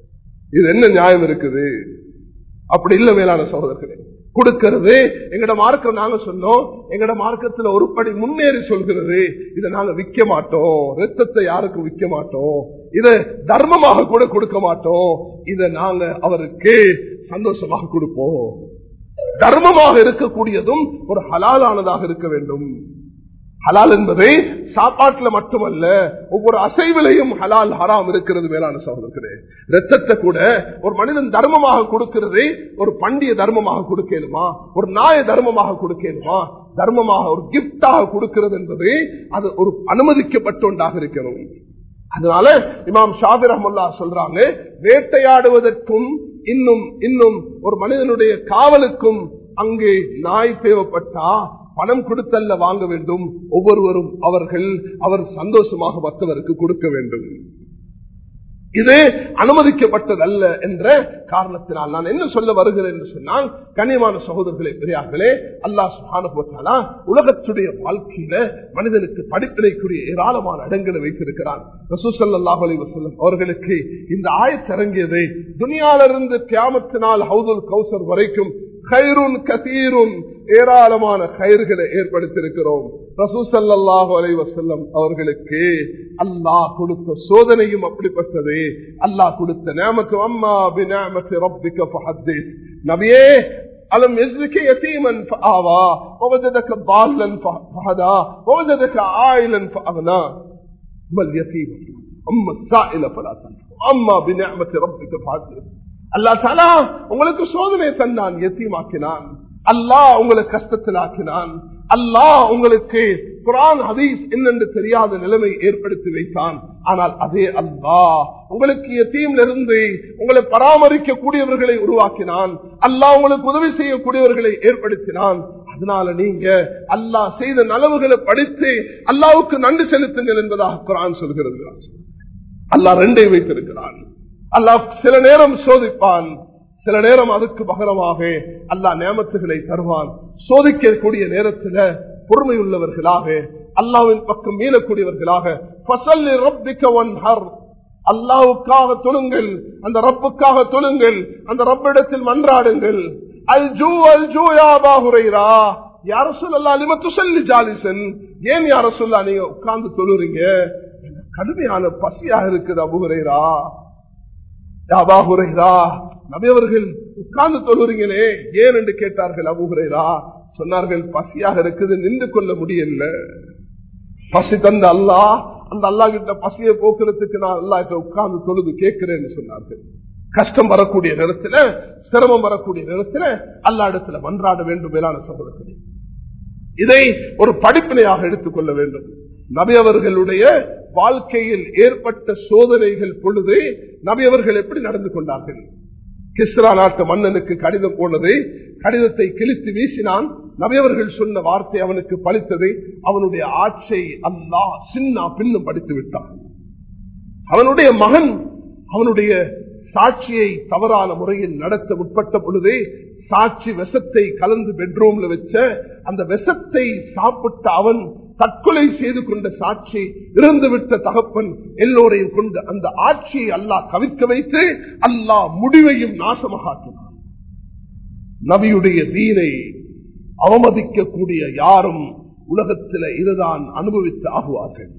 இது என்ன நியாயம் இருக்குது அப்படி இல்ல மேலான சகோதரர்களே கொடுக்கிறது எங்கட மார்க்கம் நாங்க சொன்னோம் எங்கட மார்க்கத்துல ஒரு படி முன்னேறி சொல்கிறது இதை நாங்க விற்க மாட்டோம் ரத்தத்தை யாருக்கும் விற்க மாட்டோம் இதை தர்மமாக கூட கொடுக்க மாட்டோம் இதை நாங்க அவருக்கு சந்தோஷமாக கொடுப்போம் தர்மமாக இருக்கக்கூடியதும் ஒரு ஹலாலானதாக இருக்க வேண்டும் ஹலால் என்பது சாப்பாட்டுல மட்டுமல்ல ஒவ்வொரு அசைவிலையும் ஹலால் ஹராம் இருக்கிறது மேலான சகோதரர்களே ரத்தத்தை கூட ஒரு மனிதன் தர்மமாக கொடுக்கிறது ஒரு பண்டிய தர்மமாக கொடுக்கலுமா ஒரு நாய தர்மமாக கொடுக்கலுமா தர்மமாக ஒரு கிப்டாக கொடுக்கிறது என்பது அது ஒரு அனுமதிக்கப்பட்ட ஒன்றாக இருக்கிறது அதனால இமாம் ஷாபிர் அஹமுல்லா சொல்றாங்க வேட்டையாடுவதற்கும் இன்னும் இன்னும் ஒரு மனிதனுடைய காவலுக்கும் அங்கே நாய் தேவைப்பட்டா பணம் கொடுத்தல்ல வாங்க வேண்டும் ஒவ்வொருவரும் அவர்கள் அவர் சந்தோஷமாக மற்றவருக்கு கொடுக்க வேண்டும் இது அனுமதிக்கப்பட்டதல்ல என்ற காரணத்தினால் நான் என்ன சொல்ல வருகிறேன் என்று சொன்னால் கனியமான சகோதரர்களே பெரியார்களே அல்லாஹ் சுகானுபவத்தாலா உலகத்துடைய வாழ்க்கையில மனிதனுக்கு படிப்பினைக்குரிய ஏராளமான இடங்களை வைத்திருக்கிறான் ரசூசல்லாஹ் அலி வசல்லம் அவர்களுக்கு இந்த ஆயத்திறங்கியதை துனியாலிருந்து தியாமத்தினால் ஹவுதுல் கௌசர் வரைக்கும் கயிறுன் கசீரும் ஏராளமான கயிறுகளை ஏற்படுத்தியிருக்கிறோம் ரசூசல்லாஹு அலை வசல்லம் அவர்களுக்கு அல்லாஹ் கொடுத்த சோதனையும் அப்படிப்பட்டது அல்லாஹ் கொடுத்த நேமத்து அம்மா பினாமத்து ரப்பிக்க ஃபஹத்தீஸ் நபியே ألم يجدك يتيما فآوى ووجدك ضالا فهدى ووجدك عائلا فأغنى ما اليتيم أما السائل فلا تنفع أما بنعمة ربك فحدث அல்லா தலா உங்களுக்கு சோதனை தந்தான் எத்தியமாக்கினான் அல்லாஹ் உங்களை கஷ்டத்தில் ஆக்கினான் அல்லாஹ் உங்களுக்கு குரான் ஹதீஸ் என்னென்று தெரியாத நிலைமை ஏற்படுத்தி வைத்தான் ஆனால் அதே அல்லாஹ் உங்களுக்கு எத்தீம்ல இருந்து உங்களை பராமரிக்க கூடியவர்களை உருவாக்கினான் அல்லாஹ் உங்களுக்கு உதவி செய்யக்கூடியவர்களை ஏற்படுத்தினான் அதனால நீங்க அல்லாஹ் செய்த நலவுகளை படித்து அல்லாவுக்கு நன்றி செலுத்துங்கள் என்பதாக குரான் சொல்கிறது அல்லாஹ் ரெண்டை வைத்திருக்கிறான் அல்லாஹ் சில நேரம் சோதிப்பான் சில நேரம் அதுக்கு பகரமாக அல்லாஹ் நியமத்துகளை தருவான் சோதிக்கக்கூடிய நேரத்தில் பொறுமை உள்ளவர்களாக அல்லாவின் பக்கம் மீளக்கூடியவர்களாக ஃபஸல்லி ரப்பிக்க வன்ஹர். அல்லாவுக்காக தொழுங்கள் அந்த ரப்புக்காக தொழுங்கள் அந்த ரப்பிடத்தில் மன்றாடுங்கள் அல் ஜூ அல் ஜூ யா அபா ஹுரைரா யார சொல்லா லிமத்து சொல்லி ஜாலிசன் ஏன் யார சொல்லா நீங்க உட்கார்ந்து தொழுறீங்க கடுமையான பசியாக இருக்குது அபுகுரைரா அபாஹுரைரா நபியவர்கள் உட்கார்ந்து தொழுறீங்களே ஏன் என்று கேட்டார்கள் அபுகுரைரா சொன்னார்கள் பசியாக இருக்குது நின்று கொள்ள முடியல பசி தந்த அல்லாஹ் அந்த அல்லா கிட்ட பசியை போக்குறதுக்கு நான் அல்லா கிட்ட உட்கார்ந்து தொழுது கேட்கிறேன்னு சொன்னார்கள் கஷ்டம் வரக்கூடிய நேரத்துல சிரமம் வரக்கூடிய நேரத்துல அல்லா இடத்துல மன்றாட வேண்டும் மேலான சகோதரர்களே இதை ஒரு படிப்பினையாக எடுத்துக்கொள்ள வேண்டும் நபி அவர்களுடைய வாழ்க்கையில் ஏற்பட்ட சோதனைகள் பொழுது நபி அவர்கள் எப்படி நடந்து கொண்டார்கள் கிஸ்ரா நாட்டு மன்னனுக்கு கடிதம் போனது கடிதத்தை கிழித்து வீசினான் நபியவர்கள் சொன்ன வார்த்தை அவனுக்கு பழித்தது அவனுடைய ஆட்சியை அல்லா சின்ன பின்னும் படித்து விட்டான் அவனுடைய மகன் அவனுடைய சாட்சியை தவறான முறையில் நடத்த முற்பட்ட பொழுது சாட்சி விஷத்தை கலந்து பெட்ரூம்ல வச்ச அந்த விஷத்தை சாப்பிட்ட அவன் தற்கொலை செய்து கொண்ட சாட்சி இறந்துவிட்ட தகப்பன் எல்லோரையும் கொண்டு அந்த ஆட்சியை அல்லாஹ் கவிக்க வைத்து அல்லாஹ் முடிவையும் நாசமாக்கினான் நபியுடைய தீனை அவமதிக்கக்கூடிய யாரும் உலகத்தில் இதுதான் அனுபவித்து ஆகுவார்கள்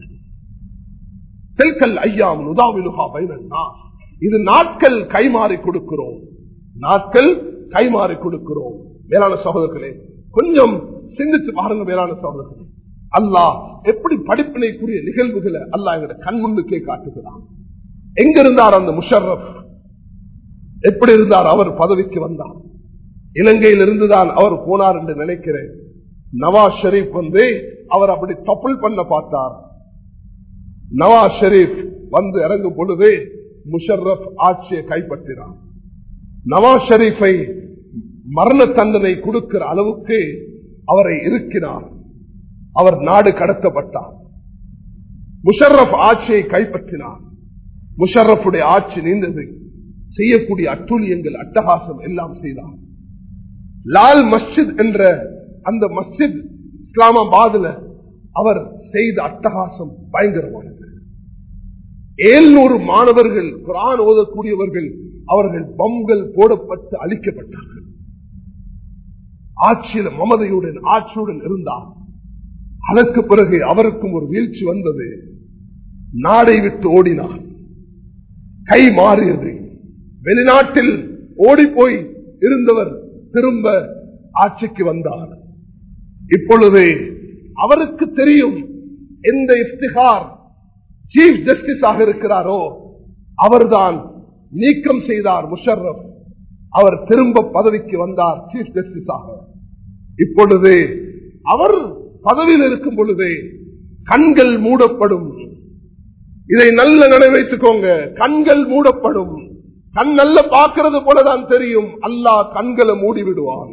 தெல்கல் ஐயாம் உதாவிலுகா பைரன்னா இது நாட்கள் கைமாறி கொடுக்கிறோம் நாட்கள் கைமாறி கொடுக்கிறோம் மேலான சகோதரர்களே கொஞ்சம் சிந்தித்து பாருங்க மேலான சகோதரர்களே அல்லாஹ் எப்படி படிப்பினைக்குரிய நிகழ்வுகளை அல்லாஹ் எங்க கண் முன்னுக்கே காட்டுகிறான் எங்க இருந்தார் அந்த முஷர்ரப் எப்படி இருந்தார் அவர் பதவிக்கு வந்தார் இலங்கையில் இருந்துதான் அவர் போனார் என்று நினைக்கிறேன் நவாஸ் ஷெரீப் வந்து அவர் அப்படி தப்புள் பண்ண பார்த்தார் நவாஸ் ஷெரீப் வந்து இறங்கும் பொழுது முஷர்ரப் ஆட்சியை கைப்பற்றினார் நவாஸ் ஷெரீஃபை மரண தண்டனை கொடுக்கிற அளவுக்கு அவரை இருக்கினார் அவர் நாடு கடத்தப்பட்டார் முஷர்ரப் ஆட்சியை கைப்பற்றினார் முஷர்ரப்புடைய ஆட்சி நீண்டது செய்யக்கூடிய அட்டூழியங்கள் அட்டகாசம் எல்லாம் செய்தார் லால் மஸ்ஜித் என்ற அந்த மஸ்ஜித் இஸ்லாமாபாத்ல அவர் செய்த அட்டகாசம் பயங்கரமானது ஏழ்நூறு மாணவர்கள் குரான் ஓதக்கூடியவர்கள் அவர்கள் பம்கள் போடப்பட்டு அழிக்கப்பட்டார்கள் ஆட்சியில் மமதையுடன் ஆட்சியுடன் இருந்தார் அதற்கு பிறகு அவருக்கும் ஒரு வீழ்ச்சி வந்தது நாடை விட்டு ஓடினார் கை மாறியது வெளிநாட்டில் ஓடிப்போய் இருந்தவர் திரும்ப ஆட்சிக்கு வந்தார் இப்பொழுது அவருக்கு தெரியும் எந்த இஃப்திகார் சீஃப் ஜஸ்டிஸ் ஆக இருக்கிறாரோ அவர்தான் நீக்கம் செய்தார் முஷர்ரப் அவர் திரும்ப பதவிக்கு வந்தார் சீஃப் ஜஸ்டிஸ் ஆக இப்பொழுது அவர் பதவியில் இருக்கும் பொழுது கண்கள் மூடப்படும் இதை நல்ல நினைவைத்துக்கோங்க கண்கள் மூடப்படும் கண் நல்ல பார்க்கிறது போலதான் தெரியும் அல்லாஹ் கண்களை மூடி விடுவான்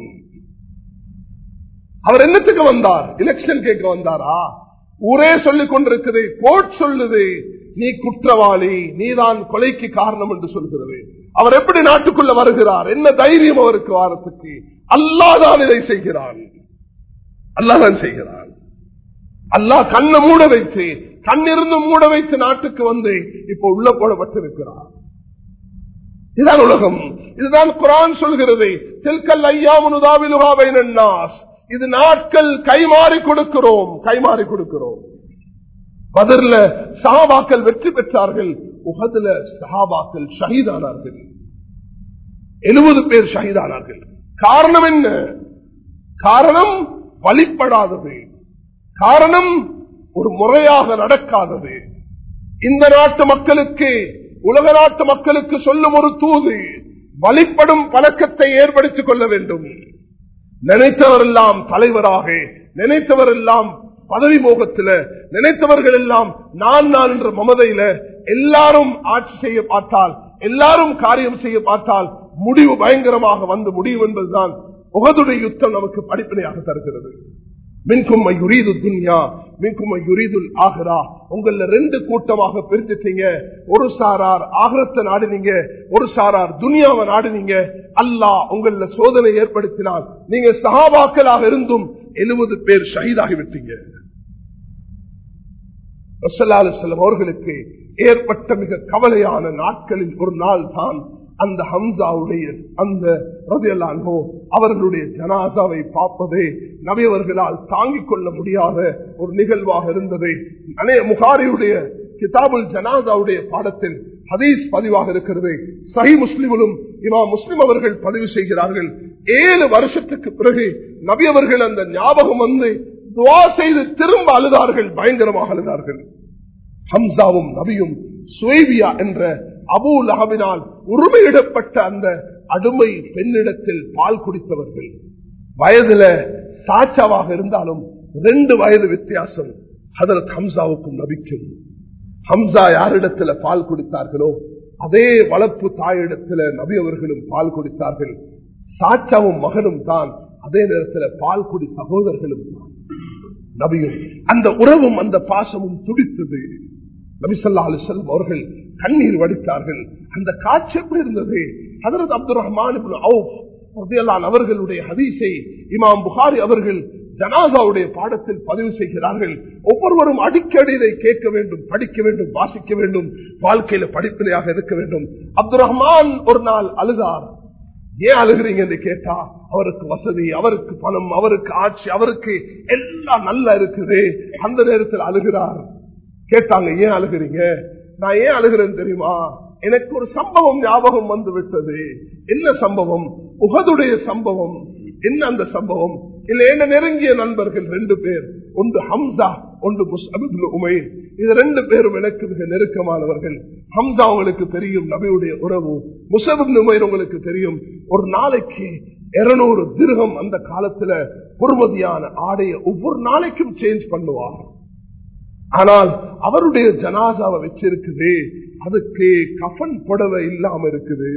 அவர் என்னத்துக்கு வந்தார் எலெக்ஷன் கேட்க வந்தாரா ஊரே சொல்லிக் கொண்டிருக்குது கோர்ட் சொல்லுது நீ குற்றவாளி நீதான் கொலைக்கு காரணம் என்று சொல்கிறது அவர் எப்படி நாட்டுக்குள்ள வருகிறார் என்ன தைரியம் அவருக்கு வாரத்துக்கு அல்லாதான் இதை செய்கிறான் அல்லாதான் செய்கிறான் அல்லாஹ் கண்ணை மூட வைத்து கண்ணிருந்து மூட வைத்து நாட்டுக்கு வந்து இப்ப உள்ள போடப்பட்டிருக்கிறார் இதுதான் உலகம் இதுதான் குரான் சொல்கிறது தில்கல் ஐயாமுதாவிலுகாவைனாஸ் இது நாட்கள் கைமாறி கொடுக்கிறோம் கைமாறி கொடுக்கிறோம் பதிர்ல சஹாபாக்கள் வெற்றி பெற்றார்கள் உகதுல சஹாபாக்கள் ஷஹீதானார்கள் எழுபது பேர் ஷஹீதானார்கள் காரணம் என்ன காரணம் வழிபடாதது காரணம் ஒரு முறையாக நடக்காதது இந்த நாட்டு மக்களுக்கு உலக நாட்டு மக்களுக்கு சொல்லும் ஒரு தூது வழிபடும் பழக்கத்தை ஏற்படுத்திக் கொள்ள வேண்டும் நினைத்தவரெல்லாம் தலைவராக நினைத்தவரெல்லாம் பதவி மோகத்தில் நினைத்தவர்கள் எல்லாம் நான் நான் என்ற மமதையில எல்லாரும் ஆட்சி செய்ய பார்த்தால் எல்லாரும் காரியம் செய்ய பார்த்தால் முடிவு பயங்கரமாக வந்து முடியும் என்பதுதான் உகதுடைய யுத்தம் நமக்கு படிப்பினையாக தருகிறது மின்கும் யுரீது துன்யா மின்கும் யுரிதுல் ஆகிறா உங்கள ரெண்டு கூட்டமாக பிரிஞ்சிட்டீங்க ஒரு சாரார் ஆகரத்தை நாடுனீங்க ஒரு சாரார் துனியாவை நாடுனீங்க அல்லாஹ் உங்கள சோதனை ஏற்படுத்தினால் நீங்க சகாபாக்களாக இருந்தும் எழுபது பேர் ஷஹீதாகிவிட்டீங்க செல்லம் அவர்களுக்கு ஏற்பட்ட மிக கவலையான நாட்களில் ஒரு நாள் தான் அந்த ஹம்சாவுடைய அந்த ரதியல்லான்கோ அவர்களுடைய ஜனாசாவை பார்ப்பதே நபியவர்களால் தாங்கிக் கொள்ள முடியாத ஒரு நிகழ்வாக இருந்தது அனைய முகாரியுடைய கிதாபுல் ஜனாதாவுடைய பாடத்தில் ஹதீஸ் பதிவாக இருக்கிறது சஹி முஸ்லிமிலும் இமா முஸ்லிம் அவர்கள் பதிவு செய்கிறார்கள் ஏழு வருஷத்துக்கு பிறகு நபி அவர்கள் அந்த ஞாபகம் வந்து துவா செய்து திரும்ப அழுதார்கள் பயங்கரமாக அழுதார்கள் ஹம்சாவும் நபியும் சுவேவியா என்ற அபு லஹபினால் உரிமையிடப்பட்ட அந்த அடிமை பெண்ணிடத்தில் பால் குடித்தவர்கள் வயதுல சாச்சாவாக இருந்தாலும் ரெண்டு வயது வித்தியாசம் ஹதரத் ஹம்சாவுக்கும் நபிக்கும் ஹம்சா யாரிடத்துல பால் குடித்தார்களோ அதே வளர்ப்பு தாயிடத்துல நபி அவர்களும் பால் குடித்தார்கள் சாச்சாவும் மகனும் தான் அதே நேரத்தில் பால் குடி சகோதரர்களும் தான் நபியும் அந்த உறவும் அந்த பாசமும் துடித்தது நபிசல்லா அலிசல்லம் அவர்கள் கண்ணீர் வடித்தார்கள் அந்த காட்சி எப்படி இருந்தது ஹதரத் அப்துல் ரஹ்மான் அவர்களுடைய ஹதீஸை இமாம் புகாரி அவர்கள் ஜனாசாவுடைய பாடத்தில் பதிவு செய்கிறார்கள் ஒவ்வொருவரும் அடிக்கடி இதை கேட்க வேண்டும் படிக்க வேண்டும் வாசிக்க வேண்டும் வாழ்க்கையில படிப்பினையாக இருக்க வேண்டும் அப்துல் ரஹ்மான் ஒரு நாள் அழுதார் ஏன் அழுகிறீங்க என்று கேட்டா அவருக்கு வசதி அவருக்கு பணம் அவருக்கு ஆட்சி அவருக்கு எல்லாம் நல்லா இருக்குது அந்த நேரத்தில் அழுகிறார் கேட்டாங்க ஏன் அழுகிறீங்க நான் ஏன் அழுகிறேன்னு தெரியுமா எனக்கு ஒரு சம்பவம் ஞாபகம் வந்து விட்டது என்ன சம்பவம் உகதுடைய சம்பவம் என்ன அந்த சம்பவம் இல்ல என்ன நெருங்கிய நண்பர்கள் ரெண்டு பேர் ஒன்று ஹம்சா ஒன்று முஸ்அபிபுல் உமைர் இது ரெண்டு பேரும் எனக்கு மிக நெருக்கமானவர்கள் ஹம்சா உங்களுக்கு தெரியும் நபியுடைய உறவு முசபின் உமைர் உங்களுக்கு தெரியும் ஒரு நாளைக்கு இருநூறு திருகம் அந்த காலத்துல பொறுமதியான ஆடைய ஒவ்வொரு நாளைக்கும் சேஞ்ச் பண்ணுவார் ஆனால் அவருடைய ஜனாசாவை வச்சிருக்குது அதுக்கு கஃன் புடவை இல்லாம இருக்குது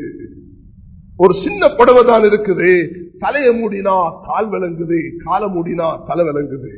ஒரு சின்ன புடவை தான் இருக்குது தலைய மூடினா கால் விளங்குது கால மூடினா தலை விளங்குது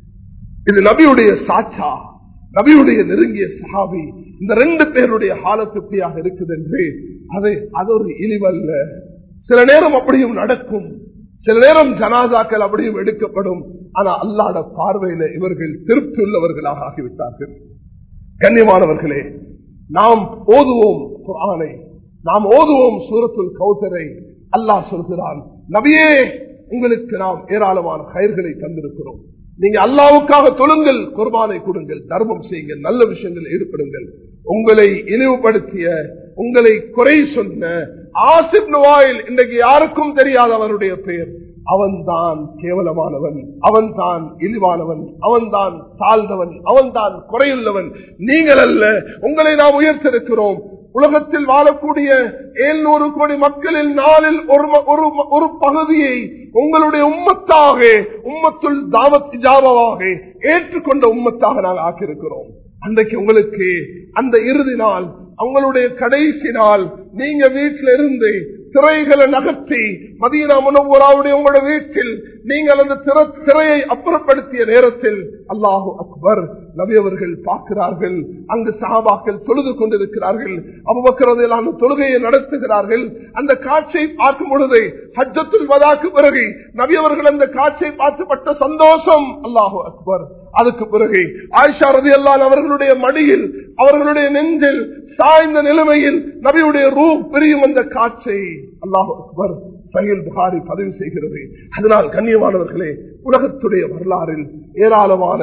இது நபியுடைய சாட்சா நபியுடைய நெருங்கிய சஹாபி இந்த ரெண்டு பேருடைய ஹாலத்துப்படியாக இருக்குது என்று அது அது ஒரு இழிவல்ல சில நேரம் அப்படியும் நடக்கும் சில நேரம் ஜனாதாக்கள் அப்படியும் எடுக்கப்படும் ஆனா அல்லாட பார்வையில இவர்கள் திருப்தி உள்ளவர்களாக ஆகிவிட்டார்கள் கண்ணியமானவர்களே நாம் ஓதுவோம் குரானை நாம் ஓதுவோம் சூரத்துல் கௌசரை அல்லாஹ் சொல்கிறான் நபியே உங்களுக்கு நாம் ஏராளமான கயிர்களை தந்திருக்கிறோம் நீங்க அல்லாவுக்காக தொழுங்கள் குர்பானை கொடுங்கள் தர்மம் செய்யுங்கள் நல்ல விஷயங்கள் ஈடுபடுங்கள் உங்களை இழிவுபடுத்திய உங்களை குறை சொன்ன ஆசிப் நோயில் இன்றைக்கு யாருக்கும் தெரியாத அவனுடைய பெயர் அவன்தான் கேவலமானவன் அவன்தான் இழிவானவன் அவன்தான் தாழ்ந்தவன் அவன்தான் குறையுள்ளவன் நீங்கள் அல்ல உங்களை நாம் உயர்த்திருக்கிறோம் உலகத்தில் வாழக்கூடிய ஏழ்நூறு கோடி மக்களில் நாளில் ஒரு ஒரு ஒரு பகுதியை உங்களுடைய உம்மத்தாக உம்மத்துள் தாவத் ஜாவாக ஏற்றுக்கொண்ட உம்மத்தாக நாங்கள் ஆக்கியிருக்கிறோம் அன்றைக்கு உங்களுக்கு அந்த இறுதி நாள் அவங்களுடைய கடைசி நாள் நீங்க வீட்டில இருந்து திரைகளை நகர்த்தி மதீனா முனவராவுடைய உங்களோட வீட்டில் நீங்கள் அந்த திரையை அப்புறப்படுத்திய நேரத்தில் அல்லாஹு அக்பர் நபியவர்கள் பார்க்கிறார்கள் அங்கு சகாபாக்கள் தொழுது கொண்டிருக்கிறார்கள் அவ்வக்கிறதையிலான தொழுகையை நடத்துகிறார்கள் அந்த காட்சியை பார்க்கும் பொழுது ஹஜ்ஜத்துல் வதாக்கு பிறகு நபியவர்கள் அந்த காட்சியை பார்த்துப்பட்ட சந்தோஷம் அல்லாஹு அக்பர் அதுக்கு பிறகு ஆயிஷா ரதி அல்லான் அவர்களுடைய மடியில் அவர்களுடைய நெஞ்சில் சாய்ந்த நிலைமையில் நபியுடைய ரூ பிரியும் அந்த காட்சை அல்லாஹு அக்பர் சஹில் புகாரி பதிவு செய்கிறது அதனால் கண்ணியமானவர்களே உலகத்துடைய வரலாறில் ஏராளமான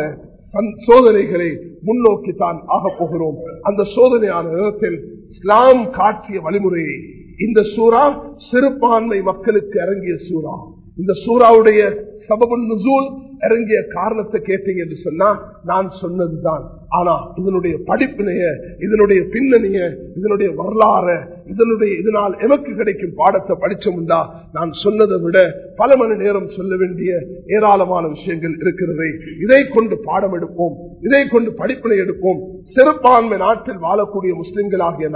சோதனைகளை முன்னோக்கி தான் ஆக போகிறோம் அந்த சோதனையான நேரத்தில் இஸ்லாம் காட்டிய வழிமுறையை இந்த சூறா சிறுபான்மை மக்களுக்கு இறங்கிய சூறா இந்த சூறாவுடைய சபபு நுசூல் இறங்கிய காரணத்தை கேட்டீங்க என்று சொன்னா நான் சொன்னதுதான் ஆனா இதனுடைய படிப்பினைய இதனுடைய பின்னணிய இதனுடைய வரலாற இதனுடைய இதனால் எமக்கு கிடைக்கும் பாடத்தை படிச்சோம்டா நான் சொன்னதை விட பல மணி நேரம் சொல்ல வேண்டிய ஏராளமான விஷயங்கள் இருக்கிறது இதை கொண்டு பாடம் எடுப்போம் இதை கொண்டு படிப்பினை எடுப்போம் சிறுபான்மை நாட்டில் வாழக்கூடிய முஸ்லிம்களாகிய நாம்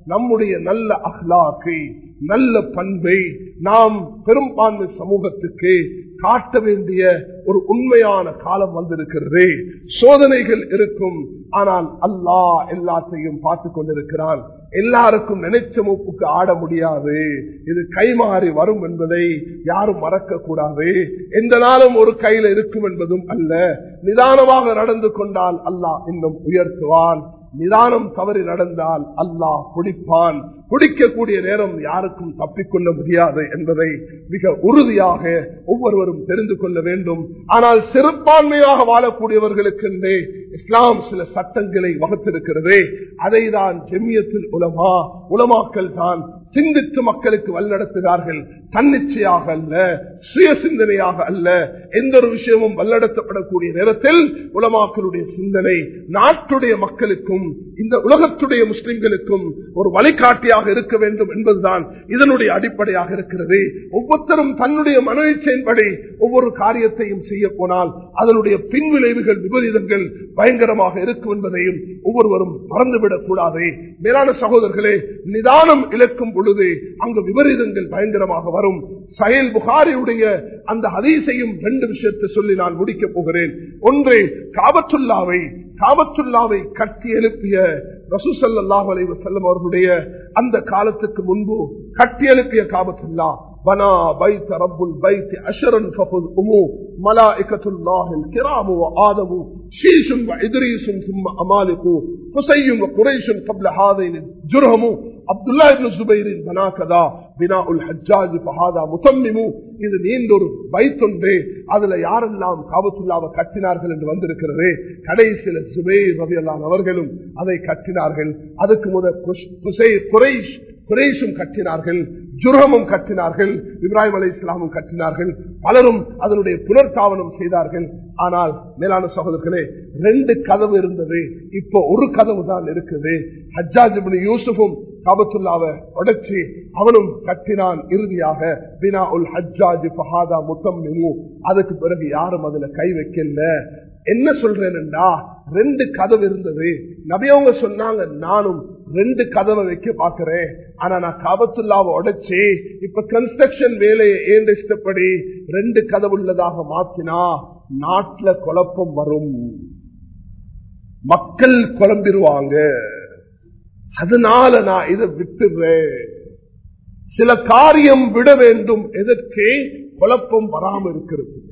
நம்முடைய நல்ல அஹ்லாக்கை நல்ல பண்பை நாம் பெரும்பான்மை சமூகத்துக்கு காட்ட வேண்டிய ஒரு உண்மையான காலம் வந்திருக்கிறது சோதனைகள் இருக்கும் ஆனால் அல்லாஹ் எல்லாத்தையும் பார்த்து கொண்டிருக்கிறான் எல்லாருக்கும் நினைச்ச மூப்புக்கு ஆட முடியாது இது கைமாறி வரும் என்பதை யாரும் மறக்க கூடாது எந்த நாளும் ஒரு கையில இருக்கும் என்பதும் அல்ல நிதானமாக நடந்து கொண்டால் அல்லாஹ் இன்னும் உயர்த்துவான் நிதானம் தவறி நடந்தால் அல்லாஹ் பிடிப்பான் பிடிக்கக்கூடிய நேரம் யாருக்கும் தப்பிக்கொள்ள முடியாது என்பதை மிக உறுதியாக ஒவ்வொருவரும் தெரிந்து கொள்ள வேண்டும் ஆனால் சிறுபான்மையாக வாழக்கூடியவர்களுக்கு இஸ்லாம் சில சட்டங்களை வகுத்திருக்கிறது அதை தான் ஜெமியத்தில் உலமா உலமாக்கள் தான் சிந்தித்து மக்களுக்கு வழிநடத்துகிறார்கள் தன்னிச்சையாக அல்ல சுய சிந்தனையாக அல்ல எந்த ஒரு விஷயமும் வல்லடத்தப்படக்கூடிய நேரத்தில் உலமாக்களுடைய சிந்தனை நாட்டுடைய மக்களுக்கும் இந்த உலகத்துடைய முஸ்லிம்களுக்கும் ஒரு வழிகாட்டியாக இருக்க வேண்டும் என்பதுதான் இதனுடைய அடிப்படையாக இருக்கிறது ஒவ்வொருத்தரும் தன்னுடைய மனோச்சையின்படி ஒவ்வொரு காரியத்தையும் செய்ய போனால் அதனுடைய பின்விளைவுகள் விபரீதங்கள் பயங்கரமாக இருக்கும் என்பதையும் ஒவ்வொருவரும் மறந்துவிடக் கூடாது மேலான சகோதரர்களே நிதானம் இழக்கும் பொழுது அங்கு விபரீதங்கள் பயங்கரமாக வரும் சயல் புகாரியுடைய அந்த ஹதீஸையும் ரெண்டு விஷயத்தை சொல்லி நான் முடிக்கப் போகிறேன் ஒன்று காபத்துல்லாவை காபத்துல்லாவை கட்டி எழுப்பிய ரசூசல்லாஹ் அலைவ செல்லம் அவர்களுடைய அந்த காலத்துக்கு முன்பு கட்டி எழுப்பிய காபத்துல்லா பனா பைத் ரப்புல் பைத் அஷரன் ஃபகுல் உமு மலாஇகத்துல்லாஹில் கிராமு ஆதமு ஷீஷும் இத்ரீசும் சும்ம அமாலிகு குசையும் குறைஷும் قبل هذين جرهم عبد الله بن زبير بنا كذا بناء الحجاج فهذا متمم இது நீண்டொரு பைத்தொன்றே அதுல யாரெல்லாம் காபத்துல்லாவை கட்டினார்கள் என்று வந்திருக்கிறது கடைசியில சுபை ரவியல்லான் அவர்களும் அதை கட்டினார்கள் அதுக்கு முதல் குறைஷ் குரேஷும் கட்டினார்கள் ஜுரமும் கட்டினார்கள் இப்ராஹிம் அலி இஸ்லாமும் கட்டினார்கள் பலரும் அதனுடைய புனர்காவனம் செய்தார்கள் ஆனால் மேலான சகோதரர்களே ரெண்டு கதவு இருந்தது இப்போ ஒரு கதவு தான் இருக்குது ஹஜ்ஜாஜ் யூசுஃபும் காபத்துல்லாவை உடைச்சி அவனும் கட்டினான் இறுதியாக பினா உல் ஹஜ்ஜாஜ் பஹாதா முத்தம் அதுக்கு பிறகு யாரும் அதுல கை வைக்கல என்ன சொல்றேன்டா ரெண்டு கதவு இருந்தது நபியவங்க சொன்னாங்க நானும் ரெண்டு கதவை வைக்க பாக்குறேன் ஆனா நான் காபத்துல்லாவை உடைச்சு இப்ப கன்ஸ்ட்ரக்ஷன் வேலையை ஏன் இஷ்டப்படி ரெண்டு கதவு உள்ளதாக மாத்தினா நாட்டுல குழப்பம் வரும் மக்கள் குழம்பிடுவாங்க அதனால நான் இதை விட்டுறேன் சில காரியம் விட வேண்டும் எதற்கு குழப்பம் வராம இருக்கிறதுக்கு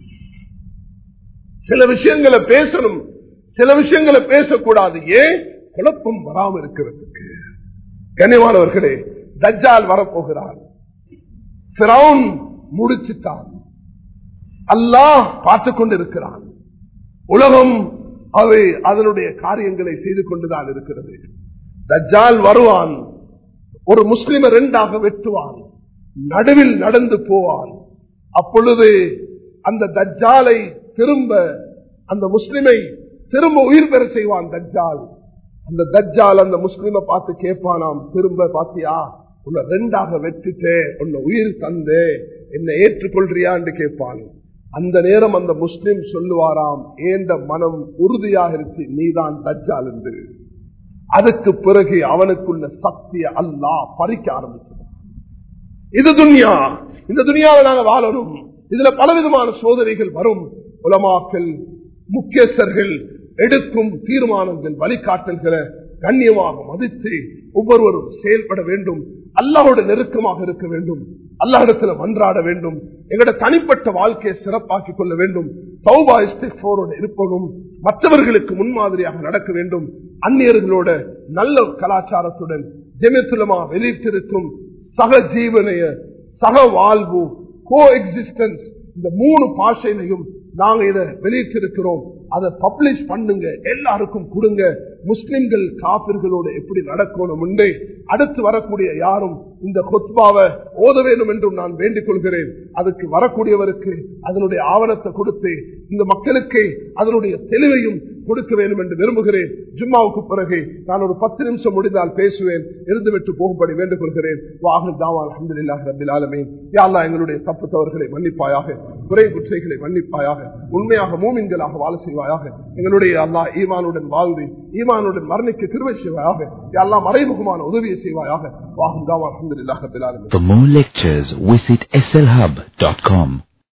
சில விஷயங்களை பேசணும் சில விஷயங்களை பேசக்கூடாது ஏன் குழப்பம் வராம இருக்கிறதுக்கு கனிவானவர்களே தஜ்ஜால் வரப்போகிறார் முடிச்சுட்டான் அல்லாஹ் பார்த்து கொண்டிருக்கிறான் உலகம் அவை அதனுடைய காரியங்களை செய்து கொண்டுதான் இருக்கிறது தஜ்ஜால் வருவான் ஒரு முஸ்லிம ரெண்டாக வெட்டுவான் நடுவில் நடந்து போவான் அப்பொழுது அந்த தஜ்ஜாலை திரும்ப அந்த முஸ்லிமை திரும்ப உயிர் பெற செய்வான் தஜ்ஜால் அந்த தஜ்ஜால் அந்த முஸ்லிமை பார்த்து கேட்பானாம் திரும்ப பாத்தியா உன்னை ரெண்டாக வெற்றிட்டே உன்னை உயிர் தந்தே என்னை ஏற்றுக்கொள்றியான்னு கேட்பான் அந்த நேரம் அந்த முஸ்லிம் சொல்லுவாராம் ஏந்த மனம் உறுதியாக இருக்கு நீதான் தஜ்ஜால் என்று அதுக்கு பிறகு அவனுக்குள்ள சக்தியை அல்லா பறிக்க ஆரம்பிச்சான் இது துன்யா இந்த துனியாவை நாங்க வாழணும் இதுல பலவிதமான சோதனைகள் வரும் உலமாக்கள் முக்கியஸ்தர்கள் எடுக்கும் தீர்மானங்கள் வழிகாட்டல்களை கண்ணியமாக மதித்து ஒவ்வொருவரும் செயல்பட வேண்டும் அல்லாவோட நெருக்கமாக இருக்க வேண்டும் அல்லாஹிடத்துல மன்றாட வேண்டும் எங்களோட தனிப்பட்ட வாழ்க்கையை சிறப்பாக்கி கொள்ள வேண்டும் சௌபா இஸ்திஃபோரோட இருப்பதும் மற்றவர்களுக்கு முன்மாதிரியாக நடக்க வேண்டும் அந்நியர்களோட நல்ல கலாச்சாரத்துடன் ஜெமித்துலமா வெளியிட்டிருக்கும் சக ஜீவனைய சக வாழ்வு கோ எக்ஸிஸ்டன்ஸ் இந்த மூணு பாஷையிலையும் நாங்க இதை வெளியிட்டிருக்கிறோம் அதை பப்ளிஷ் பண்ணுங்க எல்லாருக்கும் கொடுங்க முஸ்லிம்கள் காப்பிர்களோடு எப்படி நடக்கணும் உண்டே அடுத்து வரக்கூடிய யாரும் இந்த கொத்பாவை ஓத வேண்டும் என்றும் நான் வேண்டிக் கொள்கிறேன் அதுக்கு வரக்கூடியவருக்கு அதனுடைய ஆவணத்தை கொடுத்து இந்த மக்களுக்கு அதனுடைய தெளிவையும் கொடுக்க வேண்டும் என்று விரும்புகிறேன் ஜும்மாவுக்கு பிறகு நான் ஒரு பத்து நிமிஷம் முடிந்தால் பேசுவேன் இருந்துவிட்டு போகும்படி வேண்டுக் கொள்கிறேன் வாகன தாவா அஹமதுல்லாஹ் ரபில் ஆலமீன் யாழ்லா எங்களுடைய தப்பு தவறுகளை மன்னிப்பாயாக குறை குற்றைகளை மன்னிப்பாயாக உண்மையாக மூமின்களாக வாழ செய்வாயாக எங்களுடைய அல்லா ஈமானுடன் வாழ்ந்து ஈமானுடன் மரணிக்க திருவை செய்வாயாக எல்லா மறைமுகமான உதவியை செய்வாயாக வாகும் தாவா அஹமதுல்லாஹ் ரபில் ஆலமீன் For more lectures, visit slhub.com.